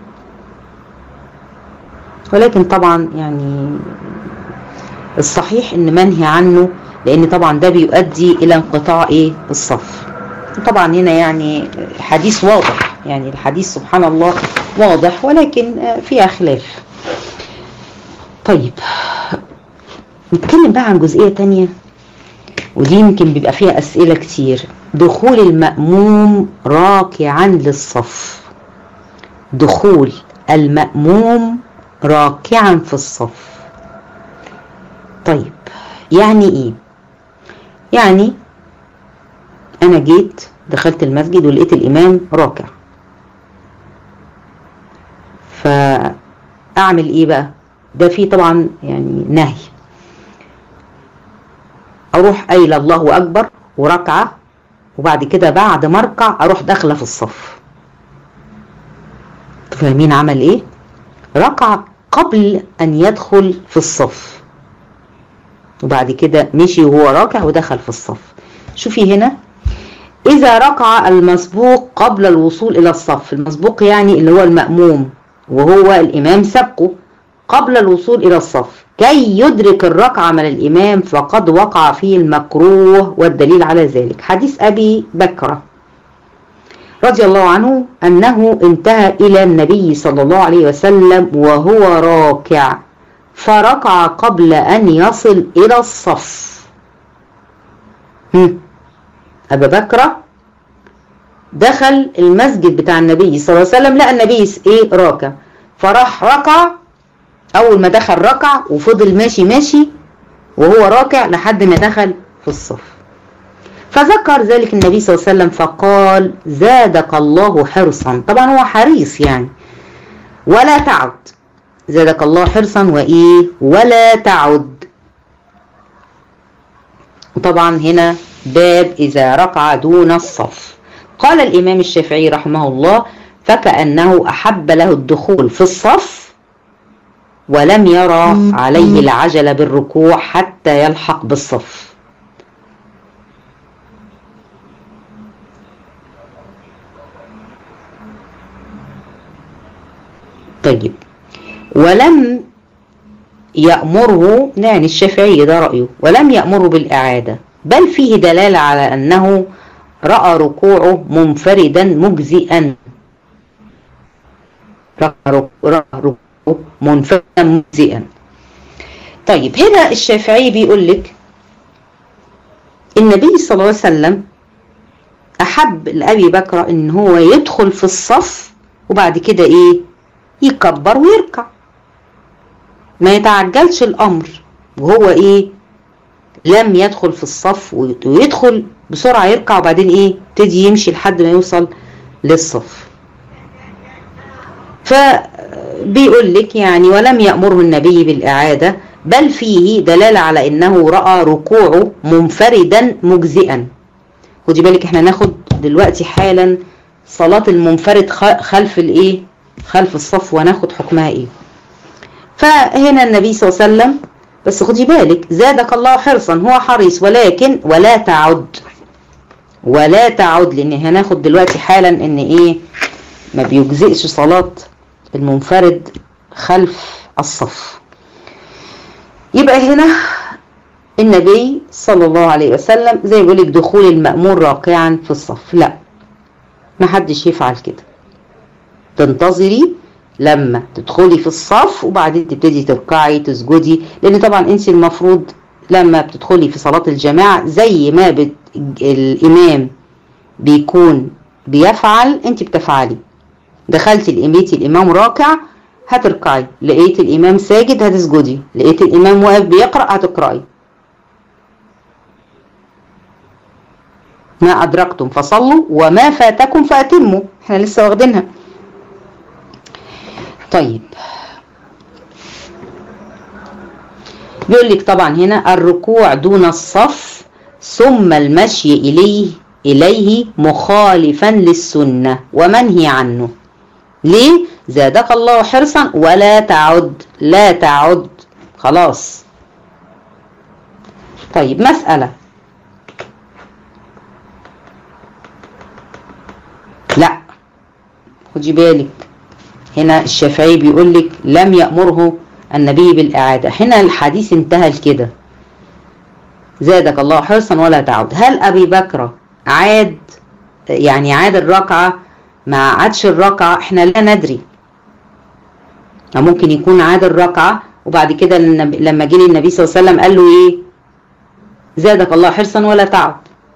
ولكن طبعا يعني الصحيح ان منهي عنه لان طبعا ده بيؤدي الى انقطاع ايه الصف طبعا هنا يعني حديث واضح يعني الحديث سبحان الله واضح ولكن فيها خلاف طيب نتكلم بقى عن جزئية تانية ودي يمكن بيبقى فيها أسئلة كتير دخول المأموم راكعا للصف دخول المأموم راكعا في الصف طيب يعني ايه يعني انا جيت دخلت المسجد ولقيت الامام راكع فاعمل ايه بقى ده فيه طبعا يعني نهي اروح قايله الله اكبر وركعه وبعد كده بعد ما اركع اروح داخله في الصف فاهمين عمل ايه ركع قبل ان يدخل في الصف وبعد كده مشي وهو راكع ودخل في الصف شوفي هنا إذا ركع المسبوق قبل الوصول إلى الصف المسبوق يعني اللي هو المأموم وهو الإمام سبقه قبل الوصول إلى الصف كي يدرك الركعة من الإمام فقد وقع فيه المكروه والدليل على ذلك حديث أبي بكرة رضي الله عنه أنه انتهى إلى النبي صلى الله عليه وسلم وهو راكع فركع قبل أن يصل إلى الصف هم. أبا بكرة دخل المسجد بتاع النبي صلى الله عليه وسلم لقى النبي ايه راكع فراح ركع اول ما دخل ركع وفضل ماشي ماشي وهو راكع لحد ما دخل في الصف فذكر ذلك النبي صلى الله عليه وسلم فقال زادك الله حرصا طبعا هو حريص يعني ولا تعد زادك الله حرصا وايه ولا تعد وطبعا هنا باب إذا ركع دون الصف قال الإمام الشافعي رحمه الله فكأنه أحب له الدخول في الصف ولم يرى عليه العجلة بالركوع حتى يلحق بالصف طيب ولم يأمره يعني الشافعي ده رأيه ولم يأمره بالإعادة بل فيه دلالة على أنه رأى ركوعه منفردا مجزئا رأى ركوعه منفردا مجزئا طيب هنا الشافعي بيقول لك النبي صلى الله عليه وسلم أحب لأبي بكر إن هو يدخل في الصف وبعد كده إيه يكبر ويركع ما يتعجلش الأمر وهو إيه لم يدخل في الصف ويدخل بسرعة يركع وبعدين ايه تدي يمشي لحد ما يوصل للصف فبيقول لك يعني ولم يأمره النبي بالإعادة بل فيه دلالة على انه رأى ركوعه منفردا مجزئا خدي بالك احنا ناخد دلوقتي حالا صلاة المنفرد خلف الايه خلف الصف وناخد حكمها ايه فهنا النبي صلى الله عليه وسلم بس خدي بالك زادك الله حرصا هو حريص ولكن ولا تعد ولا تعد لان هناخد دلوقتي حالا ان ايه ما بيجزئش صلاة المنفرد خلف الصف يبقى هنا النبي صلى الله عليه وسلم زي ما بيقول لك دخول المأمور راكعا في الصف لا ما حدش يفعل كده تنتظري لما تدخلي في الصف وبعدين تبتدي تركعي تسجدي لان طبعا انت المفروض لما بتدخلي في صلاة الجماعة زي ما بت... الامام بيكون بيفعل انت بتفعلي دخلتي لقيتي الامام راكع هتركعي لقيت الامام ساجد هتسجدي لقيت الامام واقف بيقرأ هتقرأي ما أدركتم فصلوا وما فاتكم فأتموا احنا لسه واخدينها طيب بيقول لك طبعا هنا الركوع دون الصف ثم المشي إليه إليه مخالفا للسنة ومنهي عنه ليه؟ زادك الله حرصا ولا تعد لا تعد خلاص طيب مسألة لا خدي بالك هنا الشافعي بيقول لك لم يأمره النبي بالإعادة هنا الحديث انتهى لكده زادك الله حرصا ولا تعود هل أبي بكر عاد يعني عاد الركعة ما عادش الركعة احنا لا ندري ممكن يكون عاد الركعة وبعد كده لما جه النبي صلى الله عليه وسلم قال له ايه زادك الله حرصا ولا تعود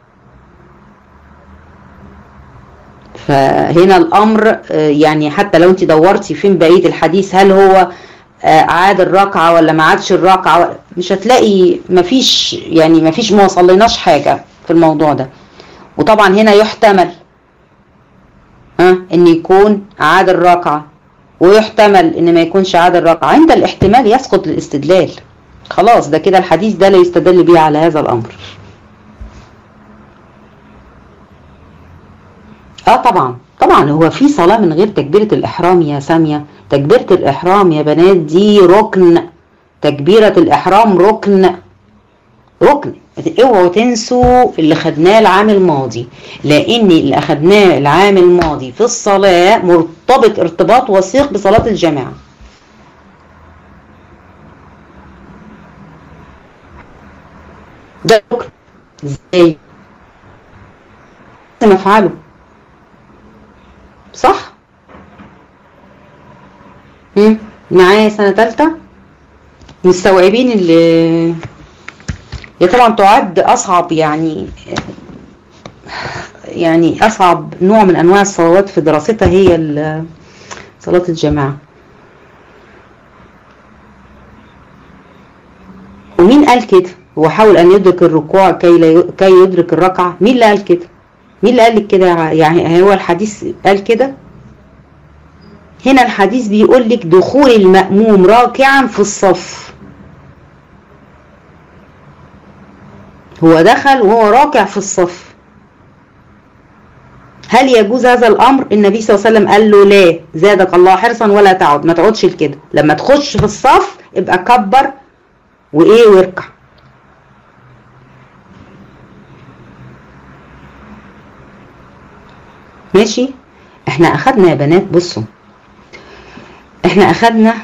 فهنا الامر يعني حتى لو انت دورتي فين بقيه الحديث هل هو عاد الركعه ولا ما عادش الركعه مش هتلاقي مفيش يعني مفيش ما وصلناش حاجه في الموضوع ده وطبعا هنا يحتمل ها ان يكون عاد الركعه ويحتمل ان ما يكونش عاد الركعه عند الاحتمال يسقط الاستدلال خلاص ده كده الحديث ده لا يستدل به على هذا الامر اه طبعا طبعا هو في صلاة من غير تكبيرة الإحرام يا سامية تكبيرة الإحرام يا بنات دي ركن تكبيرة الإحرام ركن ركن اوعوا تنسوا اللي خدناه العام الماضي لأن اللي أخدناه العام الماضي في الصلاة مرتبط ارتباط وثيق بصلاة الجماعة ده ركن ازاي؟ نفعله صح امم معايا سنه ثالثه مستوعبين اللي هي طبعا تعد اصعب يعني يعني اصعب نوع من انواع الصلوات في دراستها هي صلاه الجماعه ومين قال كده هو حاول ان يدرك الركوع كي لا كي يدرك الركعه مين اللي قال كده مين اللي قال لك كده يعني هو الحديث قال كده هنا الحديث بيقول لك دخول المأموم راكعا في الصف هو دخل وهو راكع في الصف هل يجوز هذا الامر النبي صلى الله عليه وسلم قال له لا زادك الله حرصا ولا تعد ما تقعدش لكده لما تخش في الصف ابقى كبر وايه واركع ماشي احنا اخدنا يا بنات بصوا احنا اخدنا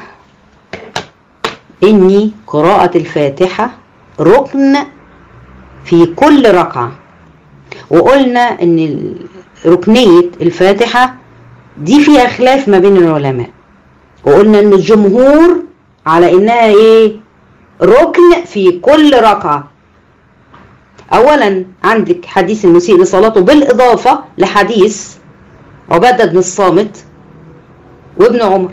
اني قراءة الفاتحة ركن في كل ركعة وقلنا ان ركنية الفاتحة دي فيها خلاف ما بين العلماء وقلنا ان الجمهور على انها ايه ركن في كل ركعة اولا عندك حديث المسيء لصلاته بالاضافة لحديث عبادة بن الصامت وابن عمر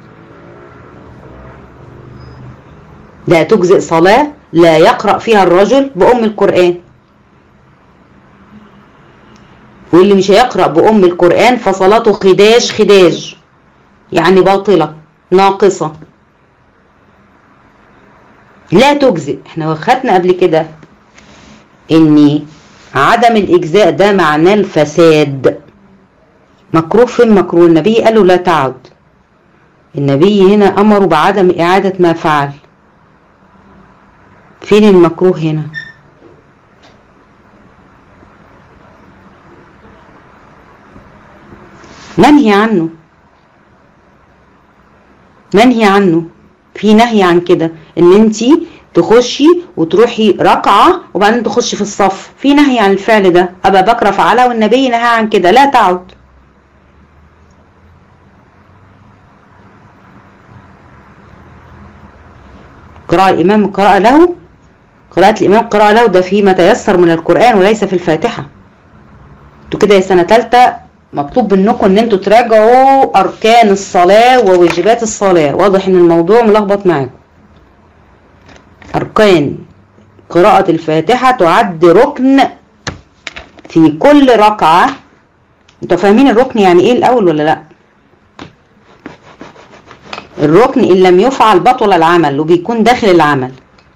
لا تجزئ صلاة لا يقرأ فيها الرجل بأم القرآن واللي مش هيقرأ بأم القرآن فصلاته خداج خداج يعني باطلة ناقصة لا تجزئ احنا خدنا قبل كده ان عدم الاجزاء ده معناه الفساد مكروه فين مكروه النبي قال له لا تعد النبي هنا امره بعدم اعادة ما فعل فين المكروه هنا منهي عنه منهي عنه في نهي عن كده ان انت تخشي وتروحي ركعة وبعدين تخشي في الصف في نهي عن الفعل ده ابا بكر فعله والنبي نهى عن كده لا تعد قراءة الإمام قراءة له قراءة الإمام قراءة له ده فيما تيسر من القرآن وليس في الفاتحة انتوا كده يا سنة تالتة مطلوب منكم ان انتوا تراجعوا اركان الصلاة وواجبات الصلاة واضح ان الموضوع ملخبط معاكم اركان قراءة الفاتحة تعد ركن في كل ركعة انتوا فاهمين الركن يعني ايه الاول ولا لا الركن ان لم يفعل بطل العمل وبيكون داخل العمل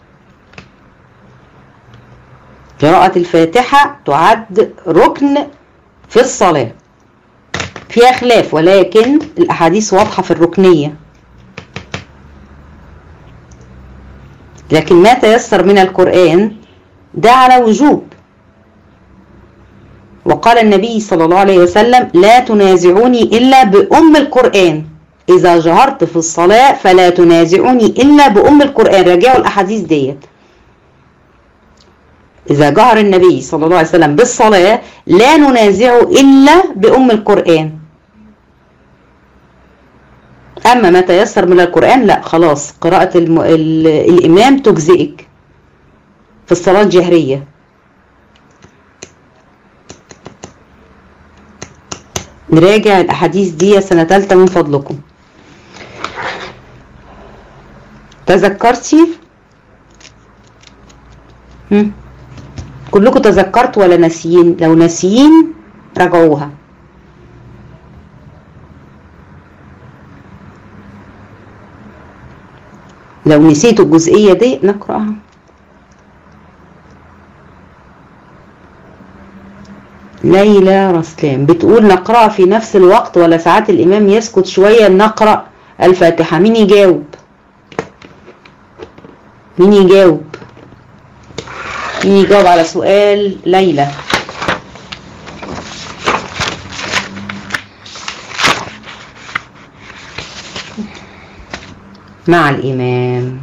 قراءة الفاتحة تعد ركن في الصلاة فيها خلاف ولكن الأحاديث واضحة في الركنية لكن ما تيسر من القرآن ده على وجوب وقال النبي صلى الله عليه وسلم لا تنازعوني إلا بأم القرآن إذا جهرت في الصلاة فلا تنازعوني إلا بأم القرآن راجعوا الأحاديث ديت إذا جهر النبي صلى الله عليه وسلم بالصلاة لا ننازعه إلا بأم القرآن أما ما تيسر من القرآن لا خلاص قراءة الم... ال... الإمام تجزئك في الصلاة الجهرية نراجع الأحاديث دي سنة تالتة من فضلكم تذكرتي هم؟ كلكم تذكرت ولا ناسيين لو ناسيين راجعوها لو نسيتوا الجزئية دي نقرأها ليلى رسلان بتقول نقرأ في نفس الوقت ولا ساعات الإمام يسكت شوية نقرأ الفاتحة مين يجاوب مين يجاوب مين يجاوب على سؤال ليلى مع الإمام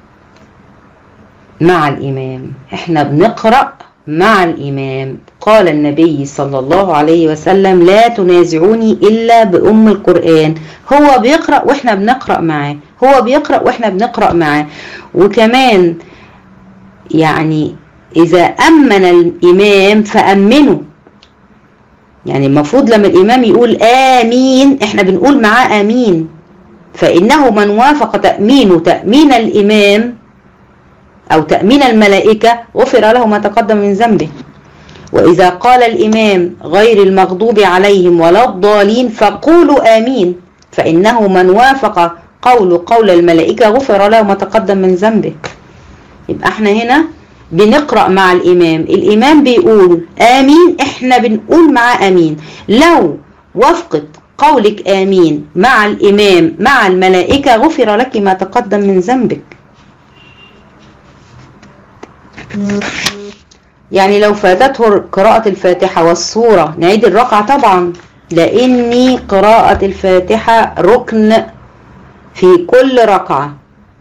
مع الإمام احنا بنقرأ مع الإمام قال النبي صلى الله عليه وسلم لا تنازعوني إلا بأم القرآن هو بيقرأ وإحنا بنقرأ معاه هو بيقرأ وإحنا بنقرأ معاه وكمان يعني إذا أمن الإمام فأمنوا يعني المفروض لما الإمام يقول آمين إحنا بنقول معاه آمين فإنه من وافق تأمين تأمين الإمام أو تأمين الملائكة غفر له ما تقدم من ذنبه وإذا قال الإمام غير المغضوب عليهم ولا الضالين فقولوا آمين فإنه من وافق قول قول الملائكة غفر له ما تقدم من ذنبه يبقى احنا هنا بنقرأ مع الإمام الإمام بيقول آمين احنا بنقول مع آمين لو وفقت قولك آمين مع الإمام مع الملائكة غفر لك ما تقدم من ذنبك يعني لو فاتته قراءة الفاتحة والسورة نعيد الركعة طبعا لأني قراءة الفاتحة ركن في كل ركعة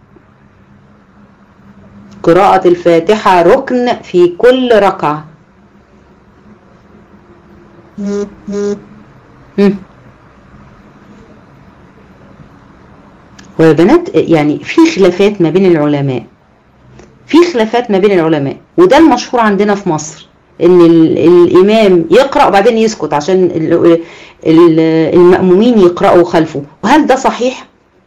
قراءة الفاتحة ركن في كل ركعة ويا بنات يعني في خلافات ما بين العلماء في خلافات ما بين العلماء وده المشهور عندنا في مصر ان الامام يقرا وبعدين يسكت عشان المامومين يقراوا خلفه وهل ده صحيح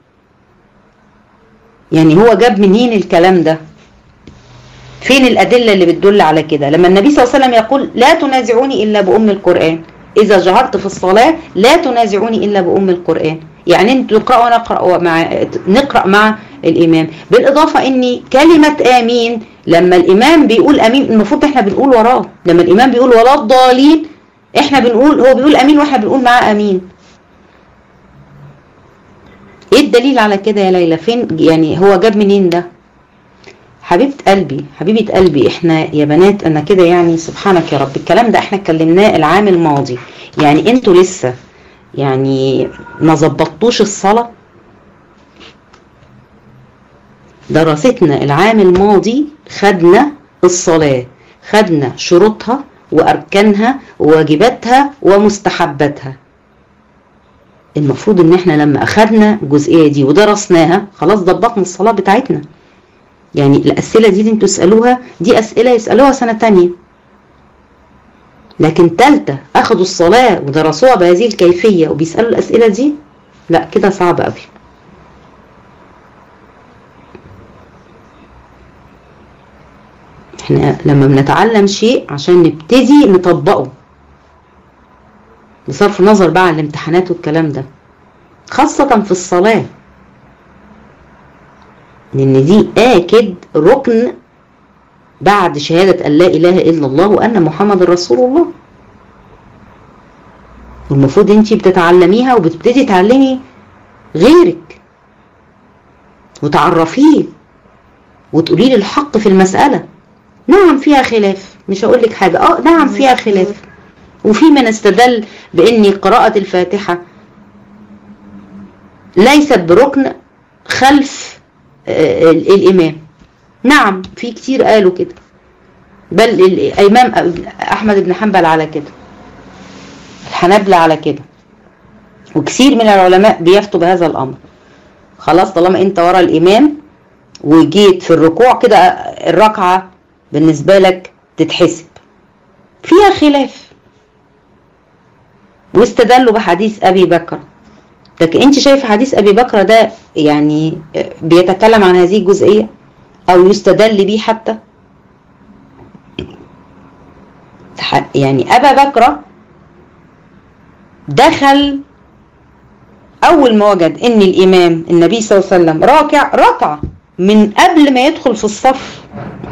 يعني هو جاب منين الكلام ده فين الادله اللي بتدل على كده لما النبي صلى الله عليه وسلم يقول لا تنازعوني الا بام القران اذا جهرت في الصلاه لا تنازعوني الا بام القران يعني انتوا تقراوا ونقرا مع نقرا مع الامام بالاضافه ان كلمه امين لما الامام بيقول امين المفروض احنا بنقول وراه لما الامام بيقول ولا الضالين احنا بنقول هو بيقول امين واحنا بنقول معاه امين ايه الدليل على كده يا ليلى فين يعني هو جاب منين ده حبيبه قلبي حبيبه قلبي احنا يا بنات انا كده يعني سبحانك يا رب الكلام ده احنا اتكلمناه العام الماضي يعني انتوا لسه يعني ما ظبطتوش الصلاه دراستنا العام الماضي خدنا الصلاه خدنا شروطها واركانها وواجباتها ومستحباتها المفروض ان احنا لما اخدنا الجزئيه دي ودرسناها خلاص ضبطنا الصلاه بتاعتنا يعني الاسئله دي اللي انتوا تسالوها دي اسئله يسالوها سنه تانية لكن تالتة اخدوا الصلاه ودرسوها بهذه الكيفيه وبيسالوا الاسئله دي لا كده صعب قوي احنا لما بنتعلم شيء عشان نبتدي نطبقه بصرف النظر بقى عن الامتحانات والكلام ده خاصة في الصلاة لأن دي آكد ركن بعد شهادة أن لا إله إلا الله وأن محمد رسول الله والمفروض انت بتتعلميها وبتبتدي تعلمي غيرك وتعرفيه وتقولي لي الحق في المسألة نعم فيها خلاف مش هقول لك حاجة اه نعم فيها خلاف وفي من استدل بان قراءة الفاتحة ليست بركن خلف آه الامام نعم في كتير قالوا كده بل الامام احمد بن حنبل على كده الحنابلة على كده وكثير من العلماء بيفتوا بهذا الامر خلاص طالما انت ورا الامام وجيت في الركوع كده الركعة بالنسبة لك تتحسب فيها خلاف واستدلوا بحديث ابي بكر لكن انت شايف حديث ابي بكر ده يعني بيتكلم عن هذه الجزئيه او يستدل بيه حتى يعني ابا بكر دخل اول ما وجد ان الامام النبي صلى الله عليه وسلم راكع ركع من قبل ما يدخل في الصف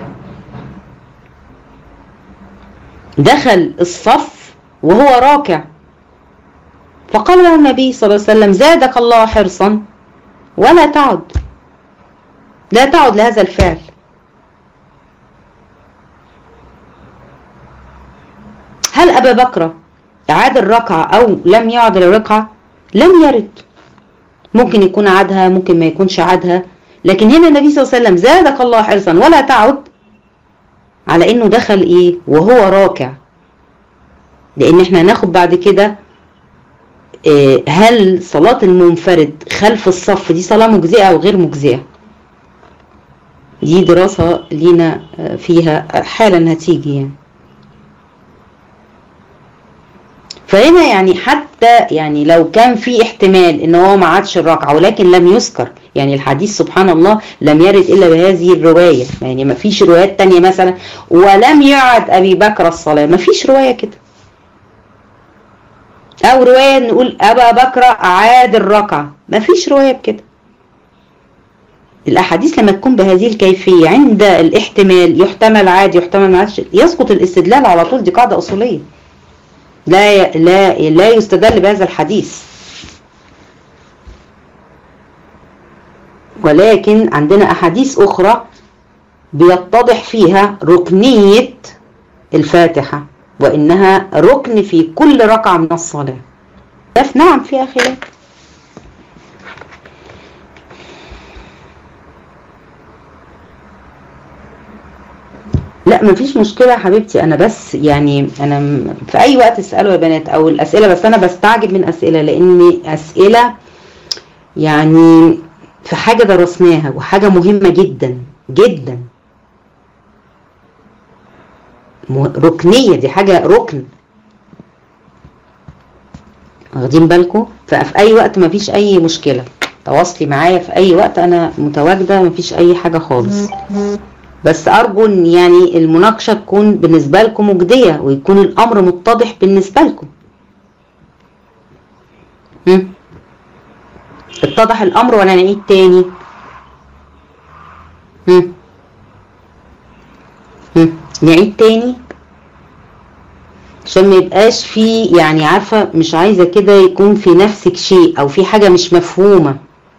دخل الصف وهو راكع فقال له النبي صلى الله عليه وسلم زادك الله حرصا ولا تعد لا تعد لهذا الفعل هل أبا بكر عاد الركعة أو لم يعد الركعة لم يرد ممكن يكون عادها ممكن ما يكونش عادها لكن هنا النبي صلى الله عليه وسلم زادك الله حرصا ولا تعد على انه دخل ايه وهو راكع لان احنا هناخد بعد كده إيه هل صلاة المنفرد خلف الصف دي صلاة مجزئة او غير مجزئة دي دراسة لينا فيها حالا هتيجي يعني فهنا يعني حتى يعني لو كان في احتمال ان هو ما عادش الركعه ولكن لم يذكر يعني الحديث سبحان الله لم يرد الا بهذه الروايه يعني ما فيش روايات تانية مثلا ولم يعد ابي بكر الصلاه ما فيش روايه كده او روايه نقول ابا بكر اعاد الركعه ما فيش روايه بكده الاحاديث لما تكون بهذه الكيفيه عند الاحتمال يحتمل عادي يحتمل ما عادش يسقط الاستدلال على طول دي قاعده اصوليه لا لا لا يستدل بهذا الحديث ولكن عندنا احاديث اخرى بيتضح فيها ركنيه الفاتحه وانها ركن في كل ركعه من الصلاه نعم فيها خلاف لا مفيش مشكله يا حبيبتي انا بس يعني انا في اي وقت اسالوا يا بنات او الاسئله بس انا بستعجب من اسئله لان اسئله يعني في حاجه درسناها وحاجه مهمه جدا جدا ركنيه دي حاجه ركن واخدين بالكم ففي اي وقت مفيش اي مشكله تواصلي معايا في اي وقت انا متواجده مفيش اي حاجه خالص بس ارجو ان يعني المناقشه تكون بالنسبه لكم مجديه ويكون الامر متضح بالنسبه لكم اتضح الامر ولا نعيد تاني هم. هم. نعيد تاني عشان ما يبقاش في يعني عارفة مش عايزة كده يكون في نفسك شيء او في حاجة مش مفهومة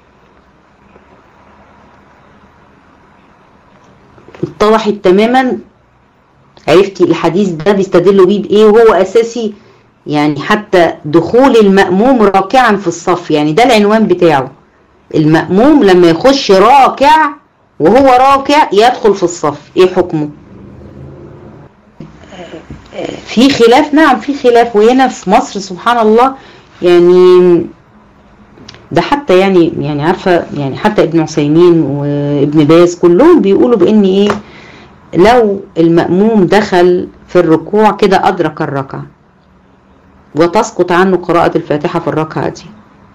اتضحت تماما عرفتي الحديث ده بيستدلوا بيه بايه وهو اساسي يعني حتى دخول المأموم راكعا في الصف يعني ده العنوان بتاعه المأموم لما يخش راكع وهو راكع يدخل في الصف ايه حكمه في خلاف نعم في خلاف وهنا في مصر سبحان الله يعني ده حتى يعني يعني عارفه يعني حتى ابن عثيمين وابن باز كلهم بيقولوا بان ايه لو المأموم دخل في الركوع كده أدرك الركعة وتسقط عنه قراءة الفاتحة في الركعة دي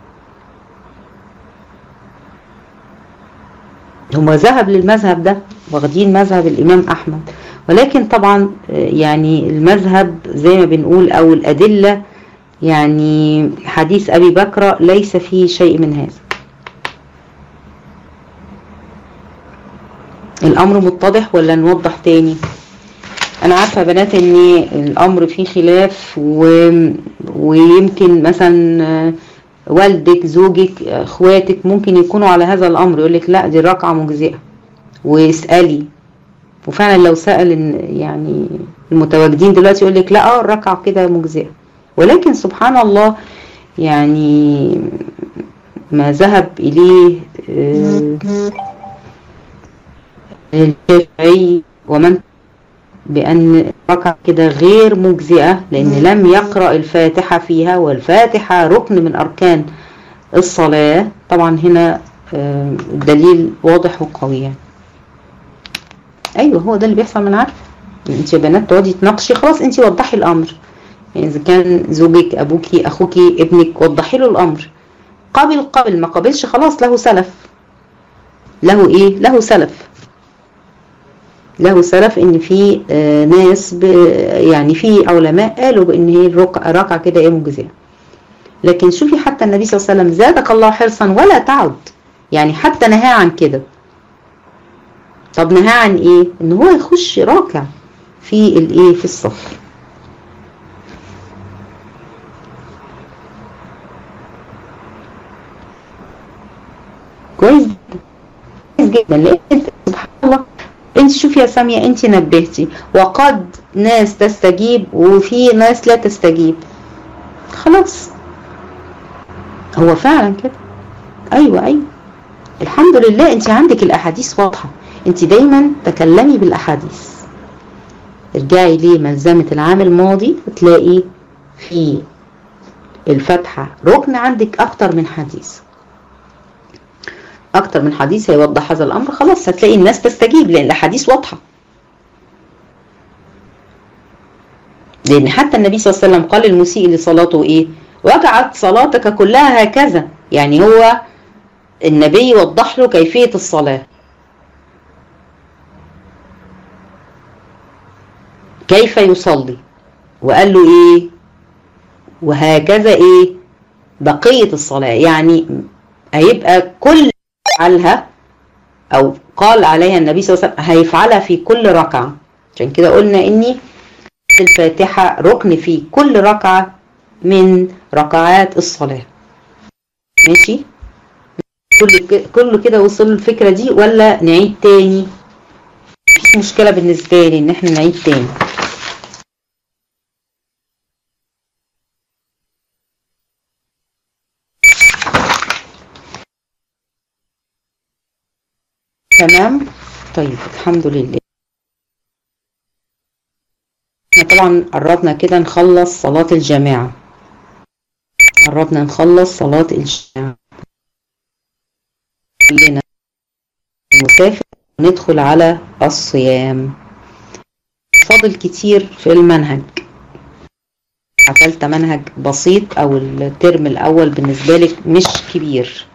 هما ذهب للمذهب ده واخدين مذهب الإمام أحمد ولكن طبعا يعني المذهب زي ما بنقول أو الأدلة يعني حديث أبي بكر ليس فيه شيء من هذا الأمر متضح ولا نوضح تاني أنا عارفة يا بنات إن الأمر فيه خلاف و... ويمكن مثلا والدك زوجك اخواتك ممكن يكونوا على هذا الأمر يقولك لا دي ركعة مجزئة واسألي وفعلا لو سأل يعني المتواجدين دلوقتي يقولك لا اه الركعة كده مجزئة ولكن سبحان الله يعني ما ذهب إليه الشافعي ومن بأن الركعة كده غير مجزئة لأن لم يقرأ الفاتحة فيها والفاتحة ركن من أركان الصلاة طبعا هنا الدليل واضح وقوي يعني. أيوه هو ده اللي بيحصل من عارف انت يا بنات تقعدي تناقشي خلاص انت وضحي الأمر يعني إذا كان زوجك أبوكي أخوكي ابنك وضحي له الأمر قابل قابل ما قابلش خلاص له سلف له إيه له سلف له سلف ان في آه ناس يعني في علماء قالوا بان هي الركعه كده ايه مجزيه لكن شوفي حتى النبي صلى الله عليه وسلم زادك الله حرصا ولا تعد يعني حتى نهى عن كده طب نهى عن ايه ان هو يخش راكع في الايه في الصف كويس جدا لان سبحان الله انت شوفي يا سامية انت نبهتي وقد ناس تستجيب وفي ناس لا تستجيب خلاص هو فعلا كده ايوه ايوه الحمد لله انت عندك الاحاديث واضحة انت دايما تكلمي بالاحاديث ارجعي لملزمة العام الماضي وتلاقي في الفتحة ركن عندك اكتر من حديث اكتر من حديث هيوضح هذا الامر خلاص هتلاقي الناس تستجيب لان الاحاديث واضحه لان حتى النبي صلى الله عليه وسلم قال للمسيء لصلاته ايه وجعت صلاتك كلها هكذا يعني هو النبي وضح له كيفيه الصلاه كيف يصلي وقال له ايه وهكذا ايه بقيه الصلاه يعني هيبقى كل يفعلها او قال عليها النبي صلى الله عليه وسلم هيفعلها في كل ركعة عشان كده قلنا اني الفاتحة ركن في كل ركعة من ركعات الصلاة ماشي كل كله كده وصل الفكرة دي ولا نعيد تاني مفيش مشكلة بالنسبة لي ان احنا نعيد تاني تمام طيب الحمد لله احنا طبعا قربنا كده نخلص صلاة الجماعة قربنا نخلص صلاة الجماعة كلنا مسافر ندخل على الصيام فاضل كتير في المنهج عملت منهج بسيط او الترم الاول بالنسبة لك مش كبير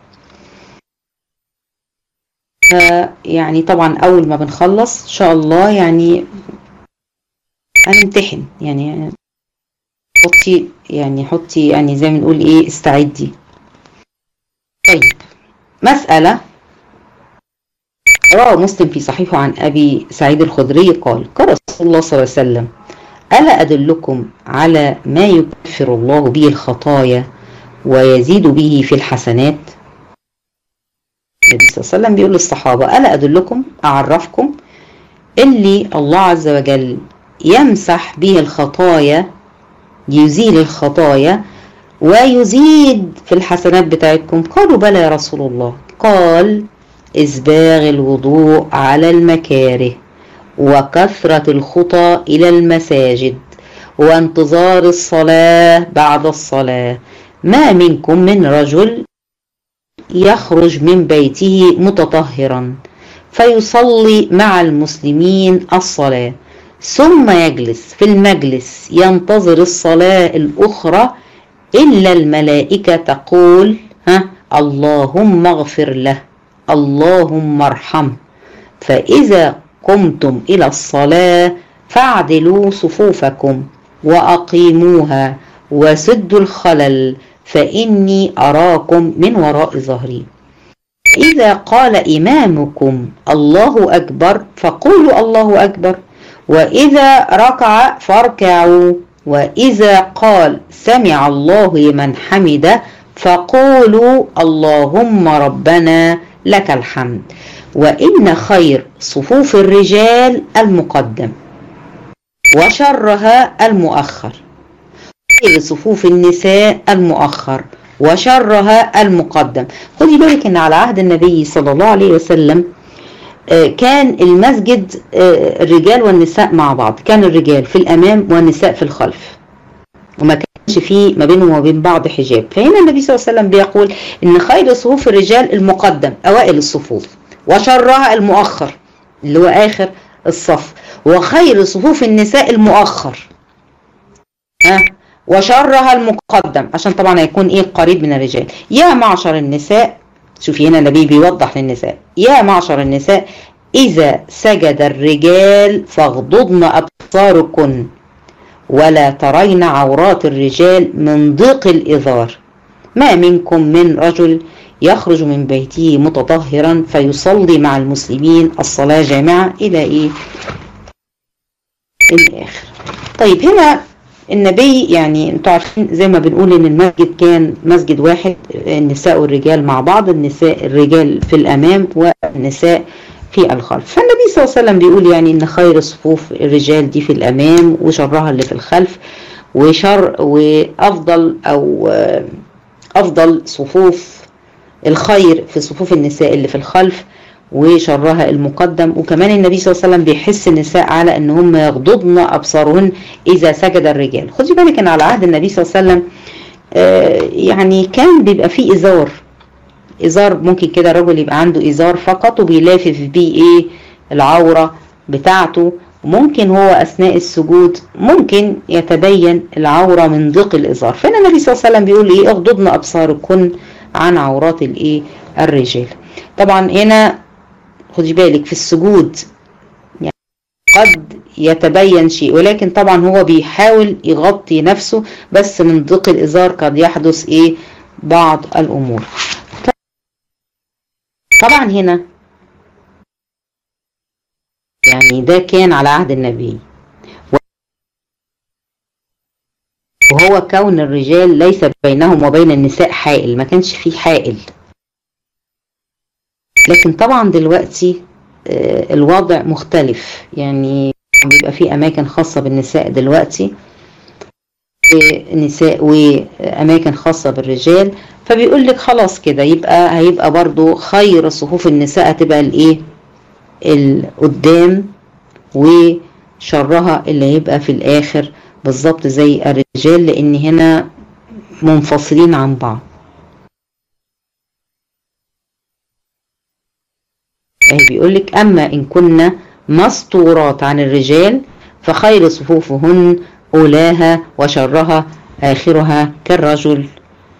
يعني طبعا اول ما بنخلص ان شاء الله يعني هنمتحن يعني حطي يعني حطي يعني زي ما نقول ايه استعدي طيب مسألة رواه مسلم في صحيحه عن أبي سعيد الخدري قال قال رسول الله صلى الله عليه وسلم ألا أدلكم على ما يكفر الله به الخطايا ويزيد به في الحسنات النبي صلى الله عليه وسلم بيقول للصحابة ألا أدلكم أعرفكم اللي الله عز وجل يمسح به الخطايا يزيل الخطايا ويزيد في الحسنات بتاعتكم قالوا بلى يا رسول الله قال إسباغ الوضوء على المكاره وكثرة الخطى إلى المساجد وانتظار الصلاة بعد الصلاة ما منكم من رجل يخرج من بيته متطهرا فيصلي مع المسلمين الصلاة ثم يجلس في المجلس ينتظر الصلاة الأخرى إلا الملائكة تقول ها اللهم اغفر له اللهم ارحمه فإذا قمتم إلى الصلاة فاعدلوا صفوفكم وأقيموها وسدوا الخلل فإني أراكم من وراء ظهري إذا قال إمامكم الله أكبر فقولوا الله أكبر وإذا ركع فاركعوا وإذا قال سمع الله لمن حمده فقولوا اللهم ربنا لك الحمد وإن خير صفوف الرجال المقدم وشرها المؤخر خير صفوف النساء المؤخر وشرها المقدم خدي بالك ان على عهد النبي صلى الله عليه وسلم كان المسجد الرجال والنساء مع بعض كان الرجال في الامام والنساء في الخلف وما كانش فيه ما بينهم وبين بعض حجاب فهنا النبي صلى الله عليه وسلم بيقول ان خير صفوف الرجال المقدم اوائل الصفوف وشرها المؤخر اللي هو اخر الصف وخير صفوف النساء المؤخر ها وشرها المقدم عشان طبعا هيكون ايه قريب من الرجال يا معشر النساء شوفي هنا النبي بيوضح للنساء يا معشر النساء إذا سجد الرجال فاغضضن أبصاركن ولا ترين عورات الرجال من ضيق الإذار ما منكم من رجل يخرج من بيته متطهرا فيصلي مع المسلمين الصلاة جامعة إلى إيه الآخر طيب هنا النبي يعني انتوا عارفين زي ما بنقول ان المسجد كان مسجد واحد النساء والرجال مع بعض النساء الرجال في الامام والنساء في الخلف فالنبي صلى الله عليه وسلم بيقول يعني ان خير صفوف الرجال دي في الامام وشرها اللي في الخلف وشر وافضل او افضل صفوف الخير في صفوف النساء اللي في الخلف وشرها المقدم وكمان النبي صلى الله عليه وسلم بيحس النساء على ان هم يغضضن ابصارهن اذا سجد الرجال خدي بالك ان على عهد النبي صلى الله عليه وسلم آه يعني كان بيبقى فيه ازار ازار ممكن كده الرجل يبقى عنده ازار فقط وبيلافف بيه ايه العوره بتاعته ممكن هو اثناء السجود ممكن يتبين العوره من ضيق الازار فهنا النبي صلى الله عليه وسلم بيقول ايه اغضضن ابصاركن عن عورات الايه الرجال طبعا هنا خدي بالك في السجود يعني قد يتبين شيء ولكن طبعا هو بيحاول يغطي نفسه بس من ضيق الازار قد يحدث ايه بعض الامور طبعا هنا يعني ده كان على عهد النبي وهو كون الرجال ليس بينهم وبين النساء حائل ما كانش فيه حائل لكن طبعا دلوقتي الوضع مختلف يعني بيبقى في اماكن خاصة بالنساء دلوقتي نساء واماكن خاصة بالرجال فبيقول لك خلاص كده يبقى هيبقى برضو خير صفوف النساء هتبقى الايه القدام وشرها اللي هيبقى في الاخر بالظبط زي الرجال لان هنا منفصلين عن بعض اهي بيقول لك اما ان كنا مستورات عن الرجال فخير صفوفهن اولاها وشرها اخرها كالرجل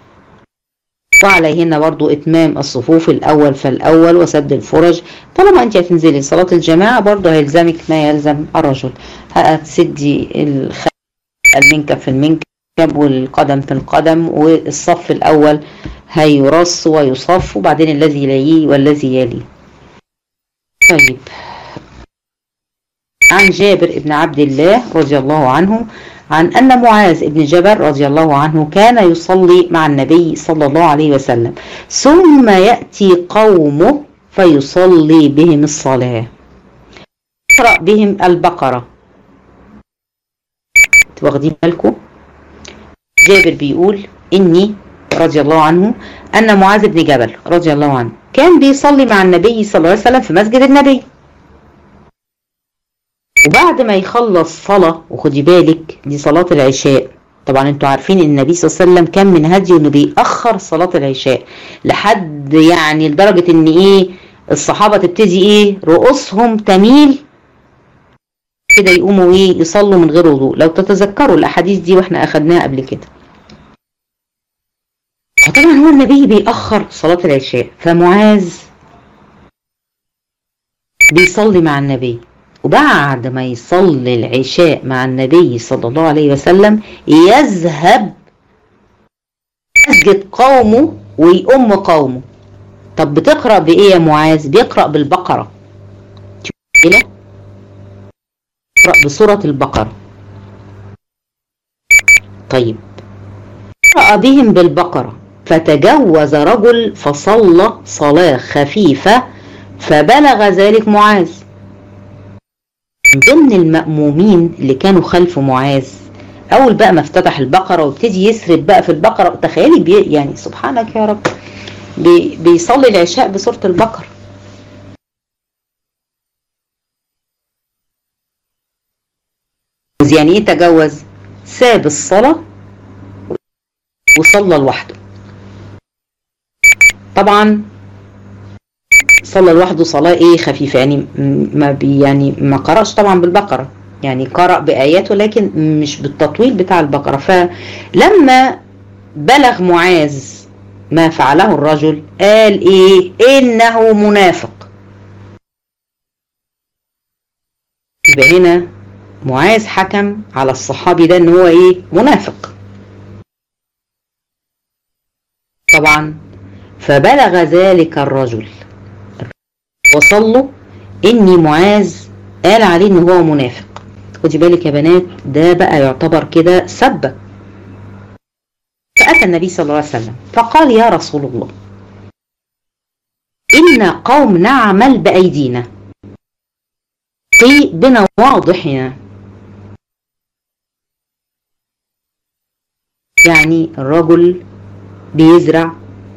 وعليهن برضو اتمام الصفوف الاول فالاول وسد الفرج طالما انت هتنزلي صلاة الجماعة برضو هيلزمك ما يلزم الرجل هتسدي المنكب في المنكب والقدم في القدم والصف الاول هيرص ويصف وبعدين الذي يليه والذي يليه طيب عن جابر بن عبد الله رضي الله عنه عن أن معاذ بن جبل رضي الله عنه كان يصلي مع النبي صلى الله عليه وسلم ثم يأتي قومه فيصلي بهم الصلاة يقرأ بهم البقرة واخدين بالكم جابر بيقول إني رضي الله عنه أن معاذ بن جبل رضي الله عنه كان بيصلي مع النبي صلى الله عليه وسلم في مسجد النبي وبعد ما يخلص صلاة وخدي بالك دي صلاة العشاء طبعا انتوا عارفين ان النبي صلى الله عليه وسلم كان من هديه انه بيأخر صلاة العشاء لحد يعني لدرجة ان ايه الصحابة تبتدي ايه رؤوسهم تميل كده يقوموا ايه يصلوا من غير وضوء لو تتذكروا الاحاديث دي واحنا اخدناها قبل كده فطبعا هو النبي بيأخر صلاة العشاء فمعاذ بيصلي مع النبي وبعد ما يصلي العشاء مع النبي صلى الله عليه وسلم يذهب مسجد قومه ويؤم قومه طب بتقرأ بإيه يا معاذ بيقرأ بالبقرة كده يقرأ بسورة البقرة طيب قرأ بهم بالبقرة فتجوز رجل فصلى صلاة خفيفة فبلغ ذلك معاذ من ضمن المأمومين اللي كانوا خلف معاذ أول بقى ما افتتح البقرة وابتدي يسرد بقى في البقرة تخيلي بي يعني سبحانك يا رب بي بيصلي العشاء بسورة البقرة يعني ايه تجوز ساب الصلاة وصلى لوحده طبعا صلى لوحده صلاة ايه خفيفة يعني ما بي يعني ما قرأش طبعا بالبقرة يعني قرأ بآيات ولكن مش بالتطويل بتاع البقرة فلما بلغ معاذ ما فعله الرجل قال ايه انه منافق يبقى هنا معاذ حكم على الصحابي ده ان هو ايه منافق طبعا فبلغ ذلك الرجل وصلوا اني معاذ قال عليه ان هو منافق خدي بالك يا بنات ده بقى يعتبر كده سبة فأتى النبي صلى الله عليه وسلم فقال يا رسول الله إن قوم نعمل بأيدينا في بنواضحنا يعني الرجل بيزرع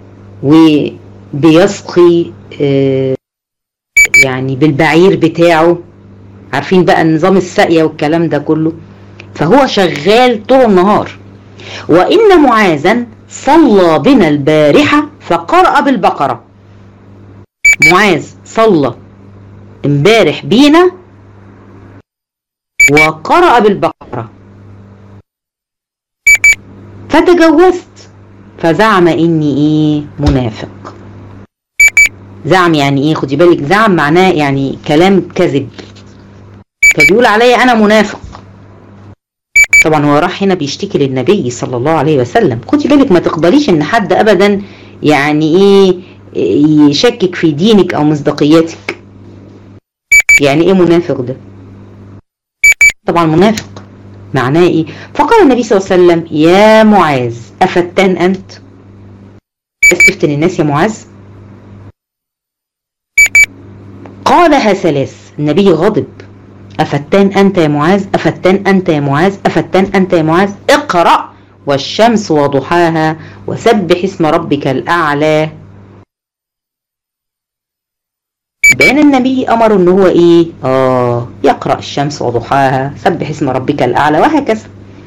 وبيسقي آه يعني بالبعير بتاعه عارفين بقى نظام السقية والكلام ده كله فهو شغال طول النهار وإن معاذا صلى بنا البارحة فقرأ بالبقرة معاذ صلى امبارح بينا وقرأ بالبقرة فتجوزت فزعم إني إيه منافق زعم يعني ايه خدي بالك زعم معناه يعني كلام كذب فبيقول عليا انا منافق طبعا هو راح هنا بيشتكي للنبي صلى الله عليه وسلم خدي بالك ما تقبليش ان حد ابدا يعني ايه يشكك في دينك او مصداقيتك يعني ايه منافق ده طبعا منافق معناه ايه فقال النبي صلى الله عليه وسلم يا معاذ افتان انت استفتن الناس يا معاذ قالها ثلاث النبي غضب أفتان أنت يا معاذ أفتان أنت يا معاذ أفتان أنت يا معاذ اقرأ والشمس وضحاها وسبح اسم ربك الأعلى بين النبي أمر إن هو إيه آه يقرأ الشمس وضحاها سبح اسم ربك الأعلى وهكذا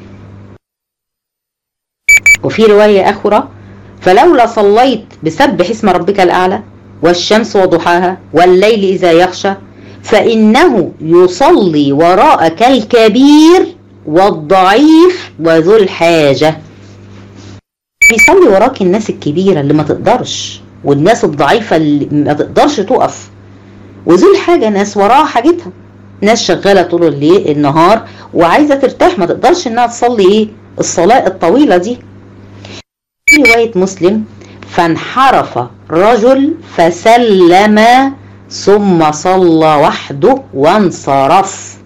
وفي رواية أخرى فلولا صليت بسبح اسم ربك الأعلى والشمس وضحاها والليل إذا يخشى فإنه يصلي وراءك الكبير والضعيف وذو الحاجة بيصلي وراك الناس الكبيرة اللي ما تقدرش والناس الضعيفة اللي ما تقدرش تقف وذو الحاجة ناس وراها حاجتها ناس شغالة طول الليل النهار وعايزة ترتاح ما تقدرش انها تصلي ايه الصلاة الطويلة دي في رواية مسلم فانحرف رجل فسلم ثم صلى وحده وانصرف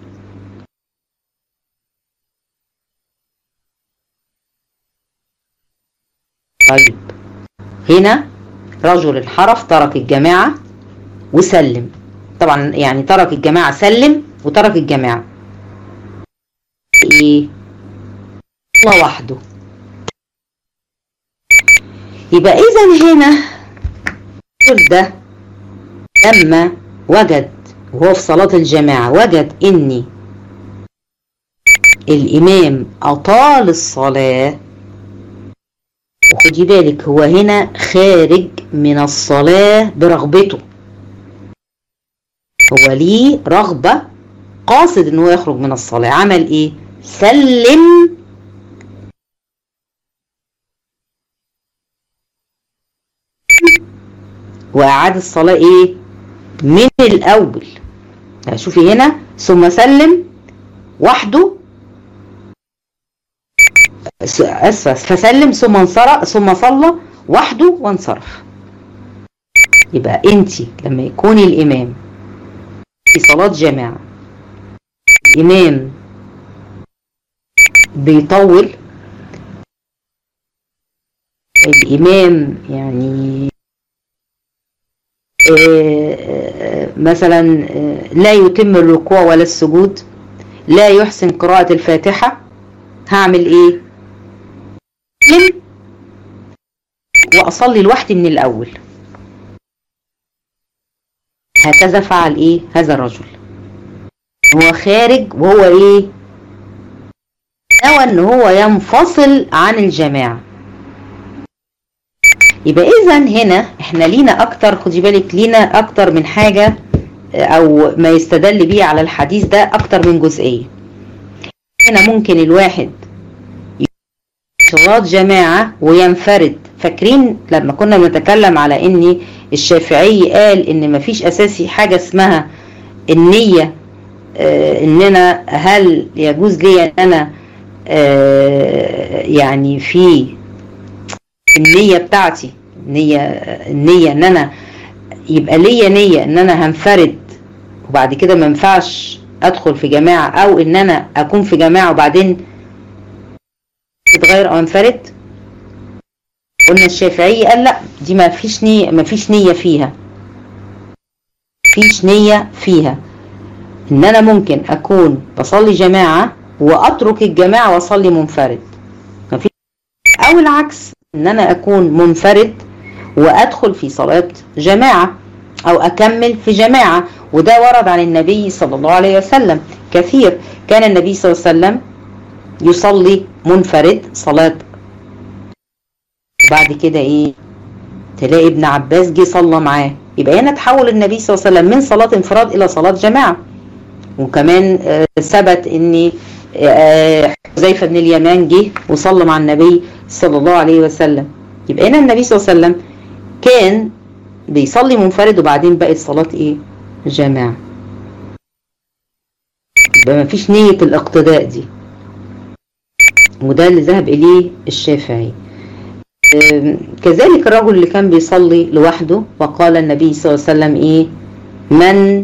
طيب هنا رجل انحرف ترك الجماعة وسلم طبعا يعني ترك الجماعة سلم وترك الجماعة ايه الله وحده يبقى اذا هنا الرجل ده لما وجد وهو في صلاة الجماعة وجد ان الامام اطال الصلاة وخدي بالك هو هنا خارج من الصلاة برغبته هو ليه رغبة قاصد ان هو يخرج من الصلاة عمل ايه سلم وأعاد الصلاة إيه؟ من الأول شوفي هنا ثم سلم وحده أسفة فسلم ثم انصرف ثم صلى وحده وانصرف يبقى أنت لما يكون الإمام في صلاة جماعة الإمام بيطول الإمام يعني مثلا لا يتم الركوع ولا السجود لا يحسن قراءة الفاتحة هعمل ايه واصلي لوحدي من الاول هكذا فعل ايه هذا الرجل هو خارج وهو ايه نوى ان هو ينفصل عن الجماعه يبقى اذا هنا احنا لينا اكتر خدي بالك لينا اكتر من حاجة او ما يستدل بيه على الحديث ده اكتر من جزئية هنا ممكن الواحد صلاة جماعة وينفرد فاكرين لما كنا بنتكلم على ان الشافعي قال ان مفيش اساسي حاجة اسمها النية اه اننا هل يجوز لي ان انا اه يعني في النية بتاعتي النية النية ان انا يبقى ليا نية ان انا هنفرد وبعد كده ما ينفعش ادخل في جماعة او ان انا اكون في جماعة وبعدين اتغير او انفرد قلنا الشافعي قال لا دي ما فيش نية ما فيش نية فيها فيش نية فيها ان انا ممكن اكون بصلي جماعة واترك الجماعة واصلي منفرد مفيش او العكس ان انا اكون منفرد وادخل في صلاة جماعة او اكمل في جماعة وده ورد عن النبي صلى الله عليه وسلم كثير كان النبي صلى الله عليه وسلم يصلي منفرد صلاة بعد كده ايه تلاقي ابن عباس جه صلى معاه يبقى هنا تحول النبي صلى الله عليه وسلم من صلاة انفراد الى صلاة جماعة وكمان ثبت ان حذيفه بن اليمان جه وصلى مع النبي صلى الله عليه وسلم يبقى هنا النبي صلى الله عليه وسلم كان بيصلي منفرد وبعدين بقت صلاة ايه جماعة يبقى ما فيش نية الاقتداء دي وده اللي ذهب اليه الشافعي كذلك الرجل اللي كان بيصلي لوحده وقال النبي صلى الله عليه وسلم ايه من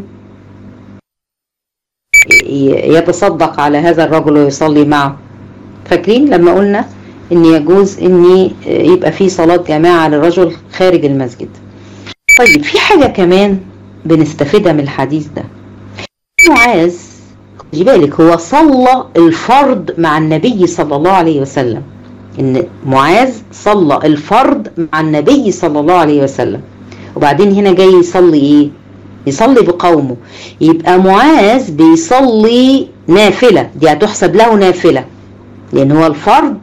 يتصدق على هذا الرجل ويصلي معه فاكرين لما قلنا ان يجوز ان يبقى في صلاة جماعة للرجل خارج المسجد طيب في حاجة كمان بنستفيدها من الحديث ده معاذ خدي بالك هو صلى الفرض مع النبي صلى الله عليه وسلم ان معاذ صلى الفرض مع النبي صلى الله عليه وسلم وبعدين هنا جاي يصلي ايه يصلي بقومه يبقى معاذ بيصلي نافلة دي هتحسب له نافلة لأن هو الفرض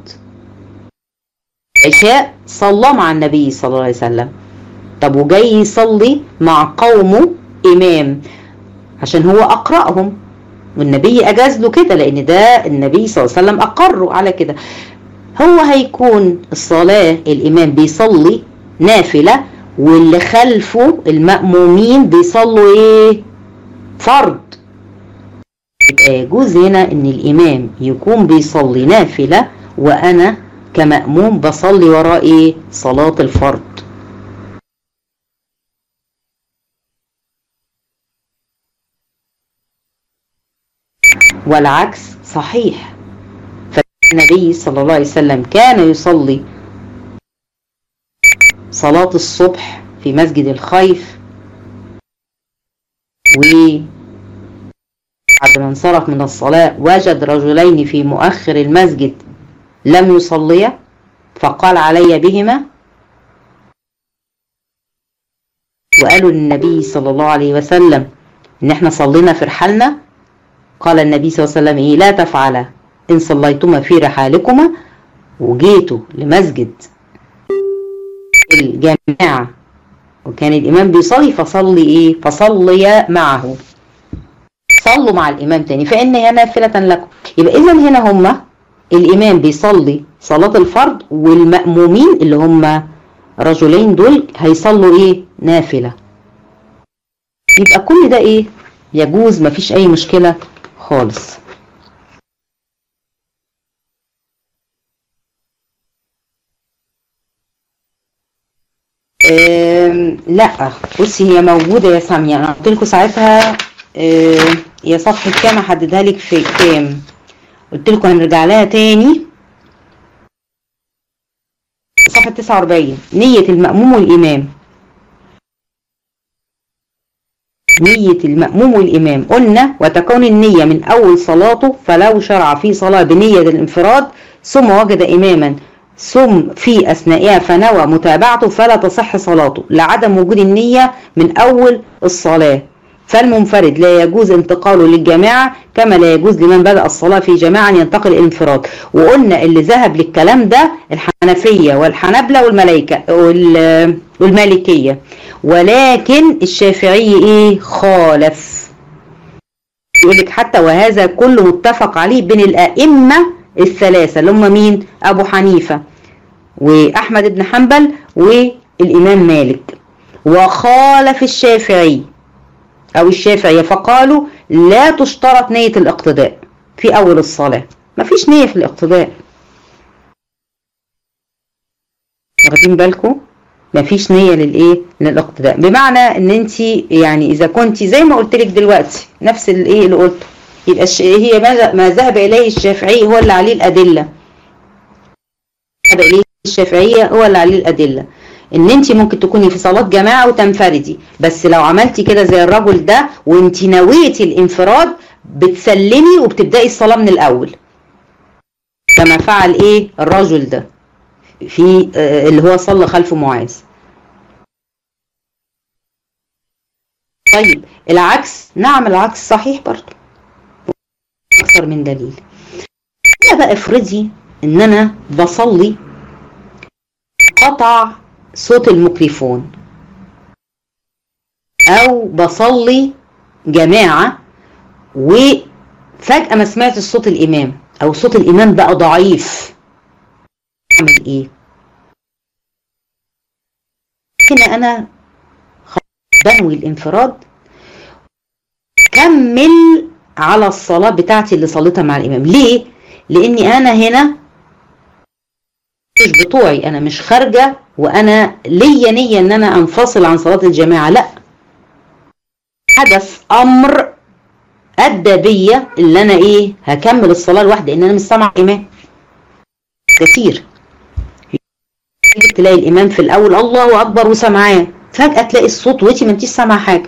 عشاء صلى مع النبي صلى الله عليه وسلم طب وجاي يصلي مع قومه إمام عشان هو أقرأهم والنبي أجاز له كده لأن ده النبي صلى الله عليه وسلم أقره على كده هو هيكون الصلاة الإمام بيصلي نافلة واللي خلفه المأمومين بيصلوا ايه فرض يبقى يجوز هنا ان الامام يكون بيصلي نافلة وانا كمأموم بصلي وراه ايه صلاة الفرض والعكس صحيح فالنبي صلى الله عليه وسلم كان يصلي صلاة الصبح في مسجد الخيف و بعد ما انصرف من الصلاة وجد رجلين في مؤخر المسجد لم يصليا فقال علي بهما وقالوا للنبي صلى الله عليه وسلم ان احنا صلينا في رحالنا قال النبي صلى الله عليه وسلم ايه لا تفعلا ان صليتما في رحالكما وجيتوا لمسجد الجماعة وكان الامام بيصلي فصلي ايه فصلي معه صلوا مع الامام تاني فانها نافلة لكم يبقى اذا هنا هما الامام بيصلي صلاة الفرض والمأمومين اللي هما رجلين دول هيصلوا ايه نافلة يبقى كل ده ايه يجوز مفيش اي مشكلة خالص لا بصي هي موجودة يا سامية انا قلت لكم ساعتها هي صفحة كام احددها لك في كام قلت لكم هنرجع لها تاني صفحة 49 نية المأموم والإمام نية المأموم والإمام قلنا وتكون النية من أول صلاته فلو شرع في صلاة بنية الانفراد ثم وجد إماما ثم في أثنائها فنوى متابعته فلا تصح صلاته لعدم وجود النية من أول الصلاة فالمنفرد لا يجوز انتقاله للجماعة كما لا يجوز لمن بدأ الصلاة في جماعة أن ينتقل الانفراد وقلنا اللي ذهب للكلام ده الحنفية والحنبلة والملائكة والمالكية ولكن الشافعي ايه خالف يقول لك حتى وهذا كله متفق عليه بين الأئمة الثلاثة اللي هم مين أبو حنيفة وأحمد بن حنبل والإمام مالك وخالف الشافعي أو الشافعية فقالوا لا تشترط نية الاقتداء في أول الصلاة مفيش نية في الاقتداء واخدين بالكم مفيش نية للايه للاقتداء بمعنى ان انت يعني اذا كنت زي ما قلت لك دلوقتي نفس الايه اللي قلته يبقى هي ما ذهب اليه الشافعي هو اللي عليه الادله ذهب اليه الشافعيه هو اللي عليه الادله ان انت ممكن تكوني في صلاه جماعه وتنفردي بس لو عملتي كده زي الرجل ده وانت نويتي الانفراد بتسلمي وبتبداي الصلاه من الاول كما فعل ايه الرجل ده في اللي هو صلى خلف معاذ طيب العكس نعم العكس صحيح برضه اكثر من دليل انا بقى افرضي ان انا بصلي قطع صوت الميكروفون او بصلي جماعة وفجأة ما سمعت صوت الامام او صوت الامام بقى ضعيف اعمل ايه هنا انا بنوي الانفراد كمل على الصلاة بتاعتي اللي صليتها مع الامام ليه لاني انا هنا مش بتوعي انا مش خارجة وانا ليا نية ان انا انفصل عن صلاة الجماعة لا حدث امر ادى بيا اللي انا ايه هكمل الصلاة لوحدي لان انا مش سامع الامام كتير تلاقي الامام في الاول الله اكبر وسمعاه فجاه تلاقي الصوت وانتي ما انتيش سامعه حاجه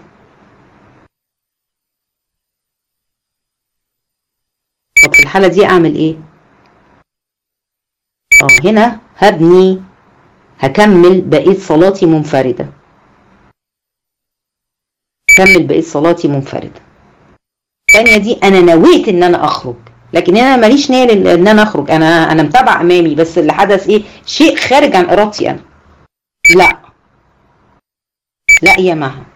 طب في الحاله دي اعمل ايه اه هنا هبني هكمل بقيه صلاتي منفرده كمل بقيه صلاتي منفرده الثانيه دي انا نويت ان انا اخرج لكن انا ماليش نيه ان انا اخرج انا انا متابعه امامي بس اللي حدث ايه شيء خارج عن ارادتي انا لا لا يا مها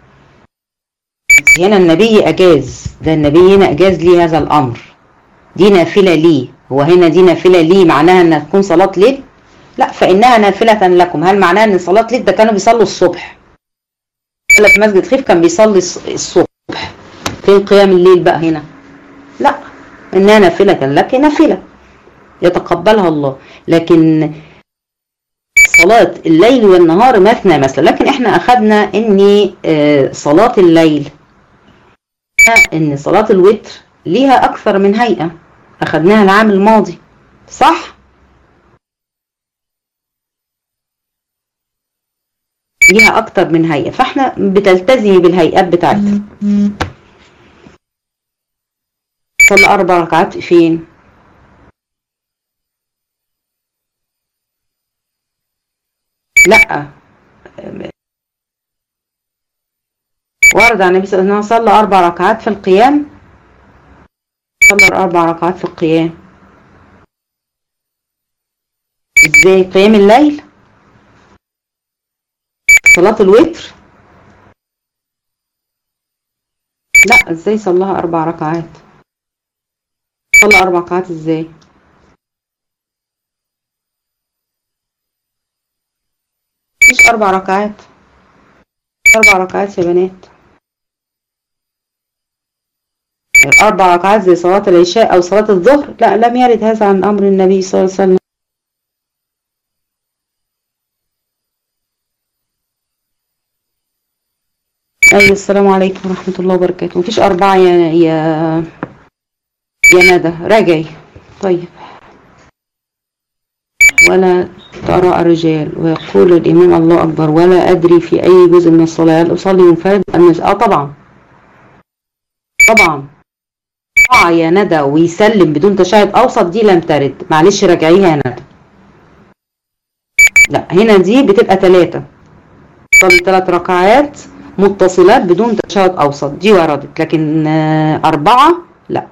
هنا النبي اجاز ده النبي هنا اجاز لي هذا الامر دي نافله لي هو هنا دي نافله لي معناها انها تكون صلاه ليل لا فانها نافله لكم هل معناها ان صلاه ليل ده كانوا بيصلوا الصبح في مسجد خيف كان بيصلي الصبح فين قيام الليل بقى هنا لا انها نافله لك نافله يتقبلها الله لكن صلاة الليل والنهار مثنى مثلا لكن احنا اخدنا ان صلاة الليل ان صلاة الوتر ليها اكثر من هيئة اخدناها العام الماضي صح ليها اكتر من هيئة فاحنا بتلتزمي بالهيئات بتاعتها صلى اربع ركعات فين لا ورد عن النبي صلى الله عليه وسلم صلى اربع ركعات في القيام صلى اربع ركعات في القيام ازاي قيام الليل صلاة الوتر لا ازاي صلاها اربع ركعات صلى اربع ركعات ازاي مفيش اربع ركعات اربع ركعات يا بنات الاربع ركعات زي صلاة العشاء او صلاة الظهر لا لم يرد هذا عن امر النبي صلى الله عليه وسلم ايوه السلام عليكم ورحمة الله وبركاته مفيش اربعة يا يا يا ندى راجعي طيب ولا ترى الرجال ويقول الإمام الله أكبر ولا أدري في أي جزء من الصلاة هل أصلي منفرد أم مش آه طبعا طبعا طبعا يا ندى ويسلم بدون تشهد أوسط دي لم ترد معلش راجعيها يا ندى لا هنا دي بتبقى ثلاثة صلي ثلاث ركعات متصلات بدون تشهد أوسط دي وردت لكن أربعة لا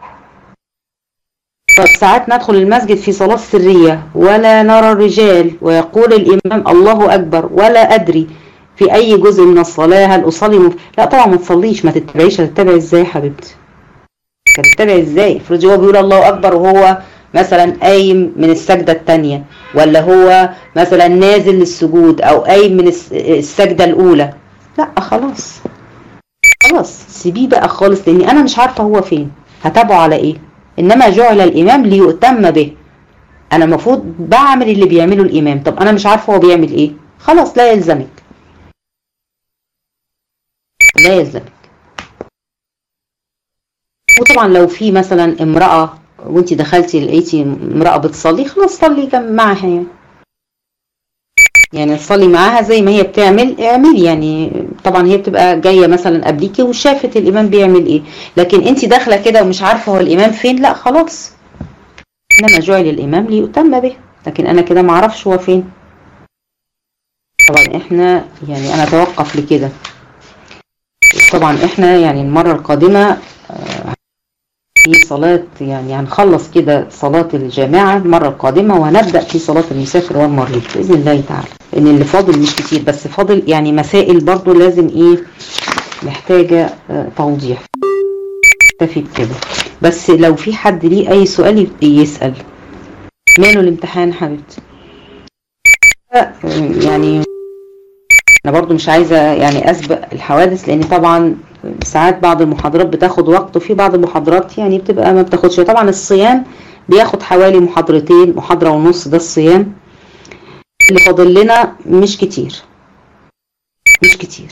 طب ساعات ندخل المسجد في صلاة سرية ولا نرى الرجال ويقول الإمام الله أكبر ولا أدري في أي جزء من الصلاة هل أصلي مف... لا طبعا ما تصليش ما تتبعيش هتتبعي إزاي يا حبيبتي هتتبعي إزاي افرضي هو بيقول الله أكبر وهو مثلا قايم من السجدة التانية ولا هو مثلا نازل للسجود أو قايم من السجدة الأولى لا خلاص خلاص سيبيه بقى خالص لأني أنا مش عارفة هو فين هتابعه على إيه انما جعل الامام ليؤتم به انا المفروض بعمل اللي بيعمله الامام طب انا مش عارفه هو بيعمل ايه خلاص لا يلزمك لا يلزمك وطبعا لو في مثلا امرأة وانت دخلتي لقيتي امرأة بتصلي خلاص صلي جنب معاها يعني يعني تصلي معاها زي ما هي بتعمل اعملي يعني طبعا هي بتبقى جايه مثلا قبليكي وشافت الامام بيعمل ايه لكن انت داخله كده ومش عارفه هو الامام فين لا خلاص انما جعل الامام ليؤتم به لكن انا كده ما اعرفش هو فين طبعا احنا يعني انا اتوقف لكده طبعا احنا يعني المره القادمه في صلاة يعني هنخلص كده صلاة الجماعة المرة القادمة وهنبدأ في صلاة المسافر والمريض بإذن الله تعالى لأن اللي فاضل مش كتير بس فاضل يعني مسائل برضو لازم إيه محتاجة اه توضيح اكتفي بكده بس لو في حد ليه أي سؤال يسأل ماله الامتحان حبيبتي يعني أنا برضو مش عايزة يعني أسبق الحوادث لأن طبعا ساعات بعض المحاضرات بتاخد وقت وفي بعض المحاضرات يعني بتبقى ما بتاخدش طبعا الصيام بياخد حوالي محاضرتين محاضرة ونص ده الصيام اللي فاضل لنا مش كتير مش كتير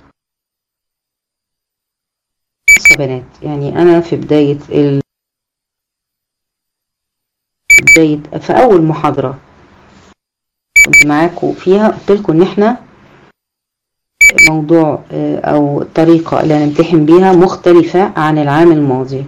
يا بنات يعني انا في بداية ال... بداية في اول محاضرة كنت معاكم فيها قلت لكم ان احنا موضوع او الطريقة اللي هنمتحن بيها مختلفة عن العام الماضي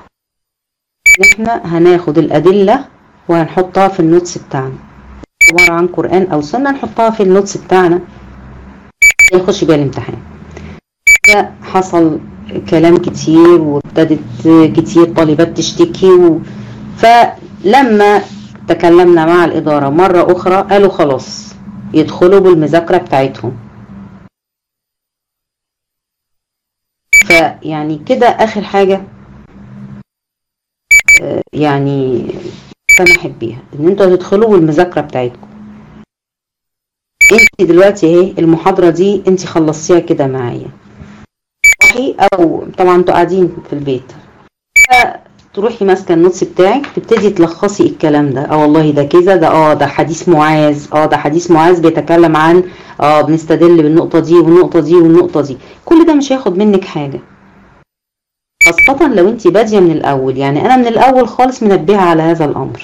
احنا هناخد الادلة وهنحطها في النوتس بتاعنا عبارة عن قرآن او سنة نحطها في النوتس بتاعنا يخش بيها الامتحان ده حصل كلام كتير وابتدت كتير طالبات تشتكي و... فلما تكلمنا مع الإدارة مرة أخرى قالوا خلاص يدخلوا بالمذاكرة بتاعتهم فيعني كده اخر حاجة يعني سمحت بيها ان انتوا هتدخلوا بالمذاكرة بتاعتكم انت دلوقتي اهي المحاضرة دي انت خلصتيها كده معايا صحي او طبعا انتوا قاعدين في البيت تروحي ماسكه النوتس بتاعك تبتدي تلخصي الكلام ده اه والله ده كذا ده اه ده حديث معاذ اه ده حديث معاذ بيتكلم عن اه بنستدل بالنقطه دي والنقطه دي والنقطه دي كل ده مش هياخد منك حاجه خاصة لو انت بادية من الأول يعني أنا من الأول خالص منبهة على هذا الأمر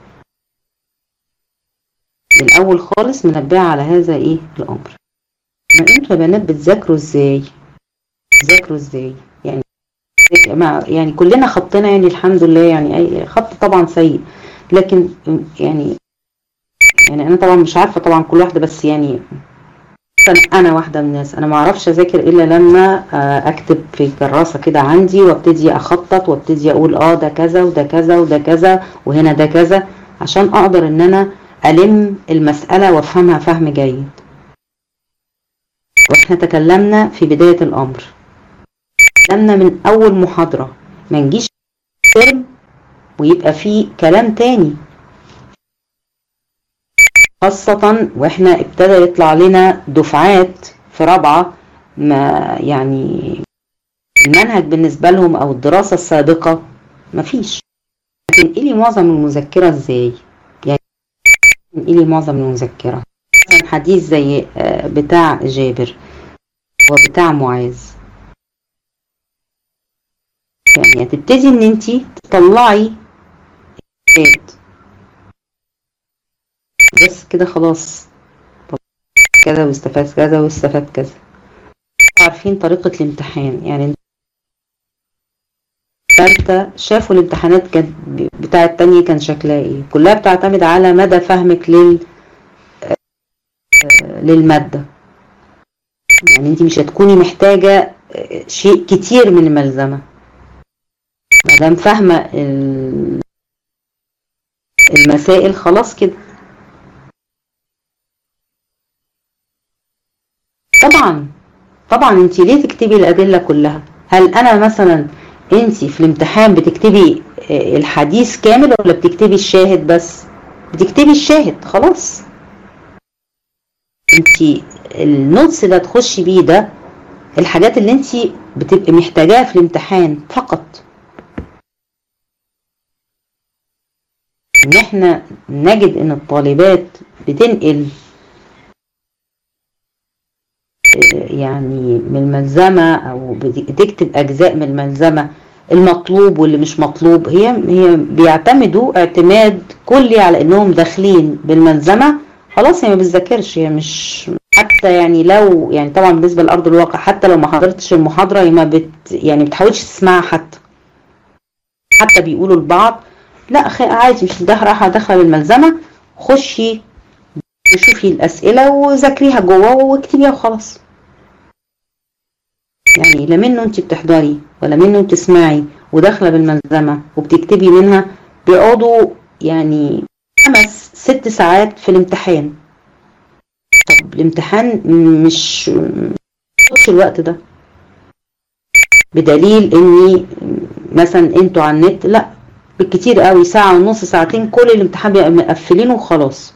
من الأول خالص منبهة على هذا إيه الأمر ما انتوا يا بنات بتذاكروا ازاي بتذاكروا ازاي يعني مع يعني كلنا خطنا يعني الحمد لله يعني أي خط طبعا سيء لكن يعني يعني أنا طبعا مش عارفة طبعا كل واحدة بس يعني انا واحده من الناس انا ما اعرفش اذاكر الا لما اكتب في كراسه كده عندي وابتدي اخطط وابتدي اقول اه ده كذا وده كذا وده كذا وهنا ده كذا عشان اقدر ان انا الم المساله وافهمها فهم جيد واحنا تكلمنا في بدايه الامر تكلمنا من اول محاضره ما نجيش ترم ويبقى فيه كلام تاني خاصة واحنا ابتدى يطلع لنا دفعات في رابعة ما يعني المنهج بالنسبة لهم او الدراسة السابقة مفيش هتنقلي معظم المذكرة ازاي يعني تنقلي معظم المذكرة مثلا حديث زي بتاع جابر وبتاع معاذ يعني هتبتدي ان انتي تطلعي بس كده خلاص كذا واستفاد كذا واستفاد كذا عارفين طريقة الامتحان يعني تالتة شافوا الامتحانات كانت بتاعة التانية كان شكلها ايه كلها بتعتمد على مدى فهمك لل للمادة يعني انت مش هتكوني محتاجة شيء كتير من الملزمة مادام فاهمة المسائل خلاص كده طبعا طبعا انت ليه تكتبي الادله كلها هل انا مثلا انت في الامتحان بتكتبي الحديث كامل ولا بتكتبي الشاهد بس بتكتبي الشاهد خلاص انت النوتس اللي هتخشي بيه ده الحاجات اللي انت بتبقي محتاجاها في الامتحان فقط ان احنا نجد ان الطالبات بتنقل يعني من الملزمة أو بتكتب أجزاء من الملزمة المطلوب واللي مش مطلوب هي هي بيعتمدوا اعتماد كلي على انهم داخلين بالملزمه خلاص هي ما بتذاكرش هي مش حتى يعني لو يعني طبعا بالنسبه لارض الواقع حتى لو ما حضرتش المحاضره هي ما بت يعني بتحاولش تسمعها حتى حتى بيقولوا لبعض لا عادي مش رايحه داخله بالملزمه خشي وشوفي الاسئله وذاكريها جوه واكتبيها وخلاص يعني لا منه انت بتحضري ولا منه بتسمعي وداخله بالملزمه وبتكتبي منها بيقعدوا يعني خمس ست ساعات في الامتحان طب الامتحان مش مش الوقت ده بدليل اني مثلا انتوا على النت لا بالكتير قوي ساعه ونص ساعتين كل الامتحان بيبقى مقفلينه وخلاص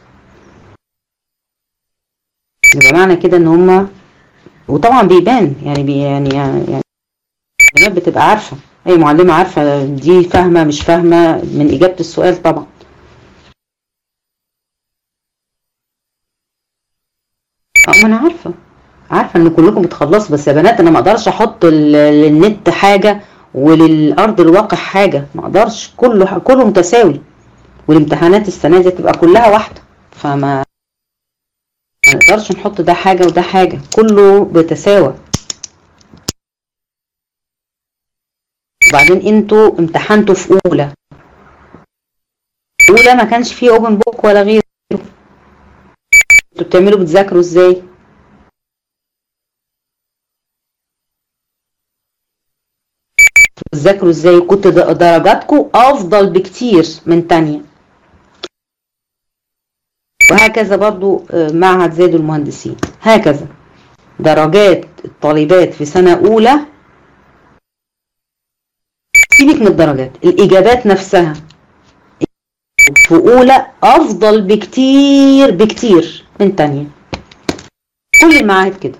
يبقى معنى كده ان هما وطبعا بيبان يعني بي يعني يعني البنات بتبقى عارفه اي معلمه عارفه دي فاهمه مش فاهمه من اجابه السؤال طبعا اه ما انا عارفه عارفه ان كلكم بتخلصوا بس يا بنات انا ما اقدرش احط للنت حاجه وللارض الواقع حاجه ما اقدرش كله كله متساوي والامتحانات السنه دي تبقى كلها واحده فما ما نقدرش نحط ده حاجة وده حاجة كله بتساوى وبعدين انتوا امتحنتوا في اولى اولى ما كانش فيه اوبن بوك ولا غيره انتوا بتعملوا بتذاكروا ازاي بتذاكروا ازاي كنت درجاتكم افضل بكتير من تانية وهكذا برضو معهد زاد المهندسين هكذا درجات الطالبات في سنة أولى سيبك من الدرجات الإجابات نفسها في أولى أفضل بكتير بكتير من تانية كل المعاهد كده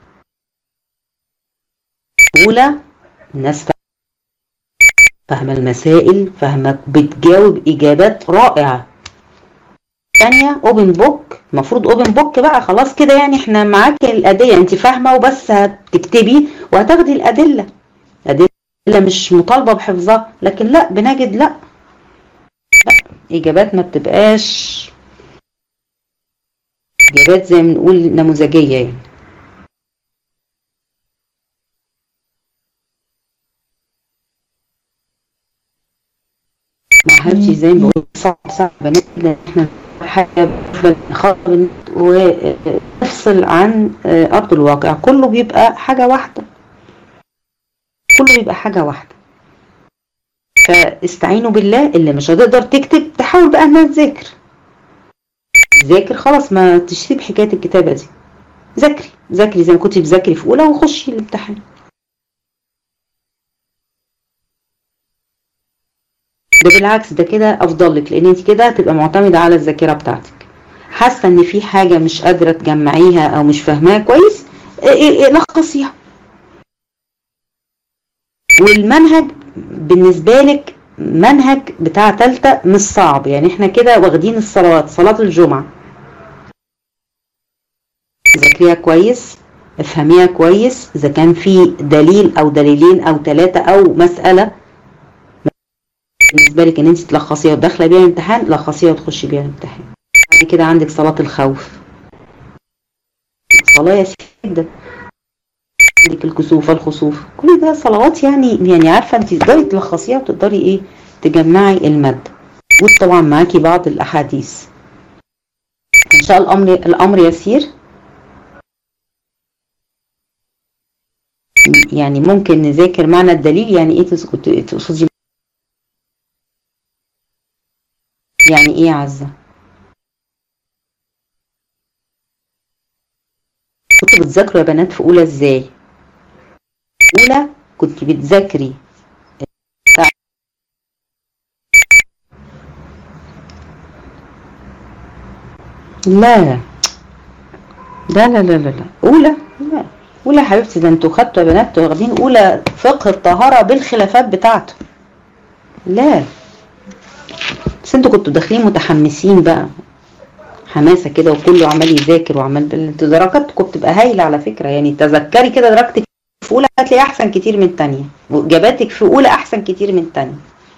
أولى الناس فاهمة المسائل فاهمة بتجاوب إجابات رائعة تانية اوبن بوك المفروض اوبن بوك بقى خلاص كده يعني احنا معاكي الأدلة انت فاهمة وبس هتكتبي وهتاخدي الأدلة الأدلة اللي مش مطالبة بحفظها لكن لا بنجد لا لا إجابات ما بتبقاش إجابات زي ما نقول نموذجية يعني ما حبيبتي زي ما بقول صعب صعب بنات إن احنا حاجة نخاطب ونفصل عن أرض الواقع كله بيبقى حاجة واحدة كله بيبقى حاجة واحدة فاستعينوا بالله اللي مش هتقدر تكتب تحاول بقى انها تذاكر ذاكر خلاص ما تسيب حكاية الكتابة دي ذاكري ذاكري زي ما كنت بتذاكري في أولى وخشي الامتحان ده بالعكس ده كده افضل لك لان انت كده هتبقى معتمده على الذاكره بتاعتك حاسه ان في حاجه مش قادره تجمعيها او مش فاهماها كويس لخصيها والمنهج بالنسبه لك منهج بتاع تالتة مش صعب يعني احنا كده واخدين الصلوات صلاه الجمعه ذاكريها كويس افهميها كويس اذا كان في دليل او دليلين او ثلاثه او مساله بالنسبة لك ان انت تلخصيها وداخله بيها الامتحان لخصيها وتخشي بيها الامتحان بعد كده عندك صلاة الخوف صلاة يا سيدة عندك الكسوف الخسوف كل ده صلوات يعني يعني عارفة انت تقدري تلخصيها وتقدري ايه تجمعي المادة وطبعا معاكي بعض الاحاديث ان شاء الله الامر الامر يسير يعني ممكن نذاكر معنى الدليل يعني ايه تقصدي يعني ايه عزة كنتوا بتذاكروا يا بنات في اولى ازاي اولى كنت بتذاكري لا لا لا لا لا لا اولى لا اولى حبيبتي ده انتوا خدتوا يا بنات واخدين اولى فقه الطهاره بالخلافات بتاعته لا بس انتوا كنتوا داخلين متحمسين بقى حماسه كده وكله عمال يذاكر وعمال انتوا درجاتكم بتبقى هايله على فكره يعني تذكري كده درجتك في اولى هتلاقي احسن كتير من الثانيه واجاباتك في اولى احسن كتير من الثانيه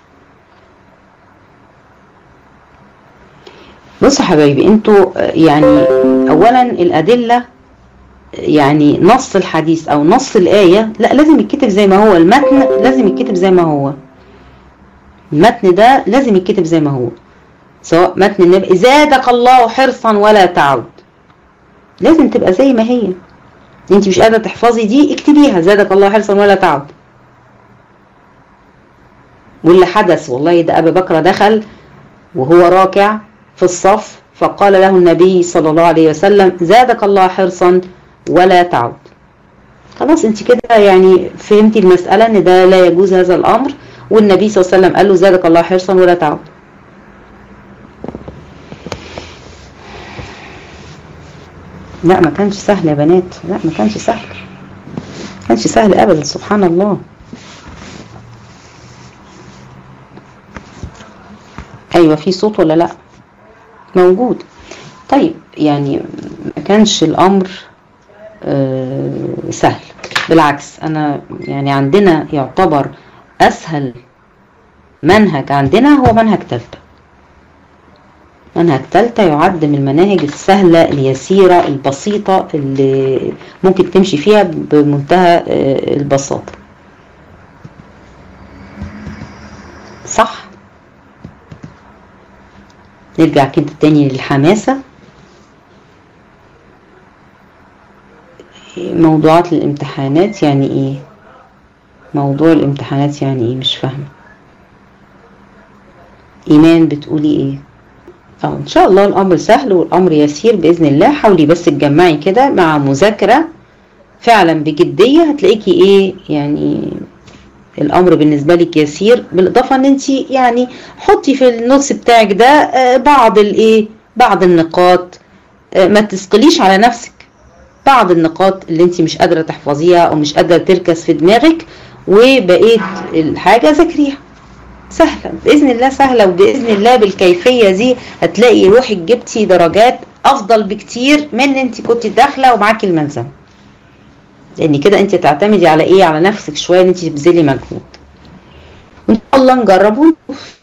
بصوا حبايبي انتوا يعني اولا الادله يعني نص الحديث او نص الايه لا لازم يتكتب زي ما هو المتن لازم يتكتب زي ما هو المتن ده لازم يتكتب زي ما هو سواء متن النبي زادك الله حرصا ولا تعود لازم تبقى زي ما هي انت مش قادره تحفظي دي اكتبيها زادك الله حرصا ولا تعود واللي حدث والله ده ابي بكر دخل وهو راكع في الصف فقال له النبي صلى الله عليه وسلم زادك الله حرصا ولا تعود خلاص انت كده يعني فهمتي المسألة ان ده لا يجوز هذا الامر والنبي صلى الله عليه وسلم قال له زادك الله حرصا ولا تعود لا ما كانش سهل يا بنات لا ما كانش سهل ما كانش سهل ابدا سبحان الله ايوه في صوت ولا لا موجود طيب يعني ما كانش الامر آه سهل بالعكس انا يعني عندنا يعتبر اسهل منهج عندنا هو منهج تالتة منهج تالتة يعد من المناهج السهلة اليسيرة البسيطة اللي ممكن تمشي فيها بمنتهى البساطة صح نرجع كده تاني للحماسة موضوعات الامتحانات يعني ايه موضوع الامتحانات يعني ايه مش فاهمه ايمان بتقولي ايه اه ان شاء الله الامر سهل والامر يسير باذن الله حاولي بس تجمعي كده مع مذاكره فعلا بجديه هتلاقيكي ايه يعني الامر بالنسبه لك يسير بالاضافه ان انت يعني حطي في النص بتاعك ده بعض الايه بعض النقاط ما تثقليش على نفسك بعض النقاط اللي انت مش قادره تحفظيها او مش قادره تركز في دماغك وبقيت الحاجه ذاكريها سهله باذن الله سهله وباذن الله بالكيفيه دي هتلاقي روحك جبتي درجات افضل بكتير من ان انت كنت داخله ومعاكي الملزمه لان كده انت تعتمدي على ايه على نفسك شويه ان انت تبذلي مجهود وان شاء الله نجرب ونشوف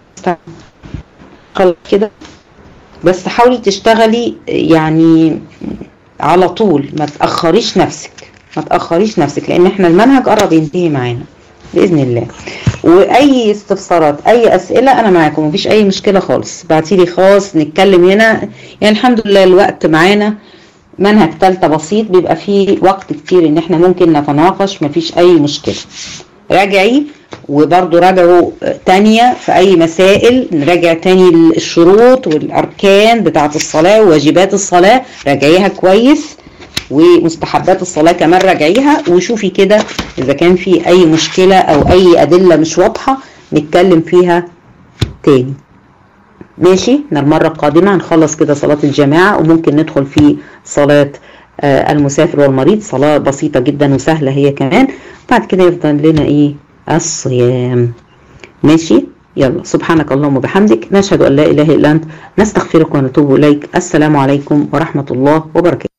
خلاص كده بس حاولي تشتغلي يعني على طول ما تأخريش نفسك ما تأخريش نفسك لأن احنا المنهج قرب ينتهي معانا بإذن الله وأي استفسارات أي أسئلة أنا معاكم مفيش أي مشكلة خالص بعتيلي خاص نتكلم هنا يعني الحمد لله الوقت معانا منهج تالتة بسيط بيبقى فيه وقت كتير ان احنا ممكن نتناقش مفيش اي مشكلة راجعي وبرضو راجعوا تانية في اي مسائل نراجع تاني الشروط والاركان بتاعة الصلاة وواجبات الصلاة راجعيها كويس ومستحبات الصلاة كمان راجعيها وشوفي كده اذا كان في اي مشكلة او اي ادلة مش واضحة نتكلم فيها تاني ماشي المرة القادمة هنخلص كده صلاة الجماعة وممكن ندخل في صلاة آه المسافر والمريض صلاة بسيطة جدا وسهلة هي كمان بعد كده يفضل لنا ايه الصيام ماشي يلا سبحانك اللهم وبحمدك نشهد ان لا اله الا انت نستغفرك ونتوب اليك السلام عليكم ورحمة الله وبركاته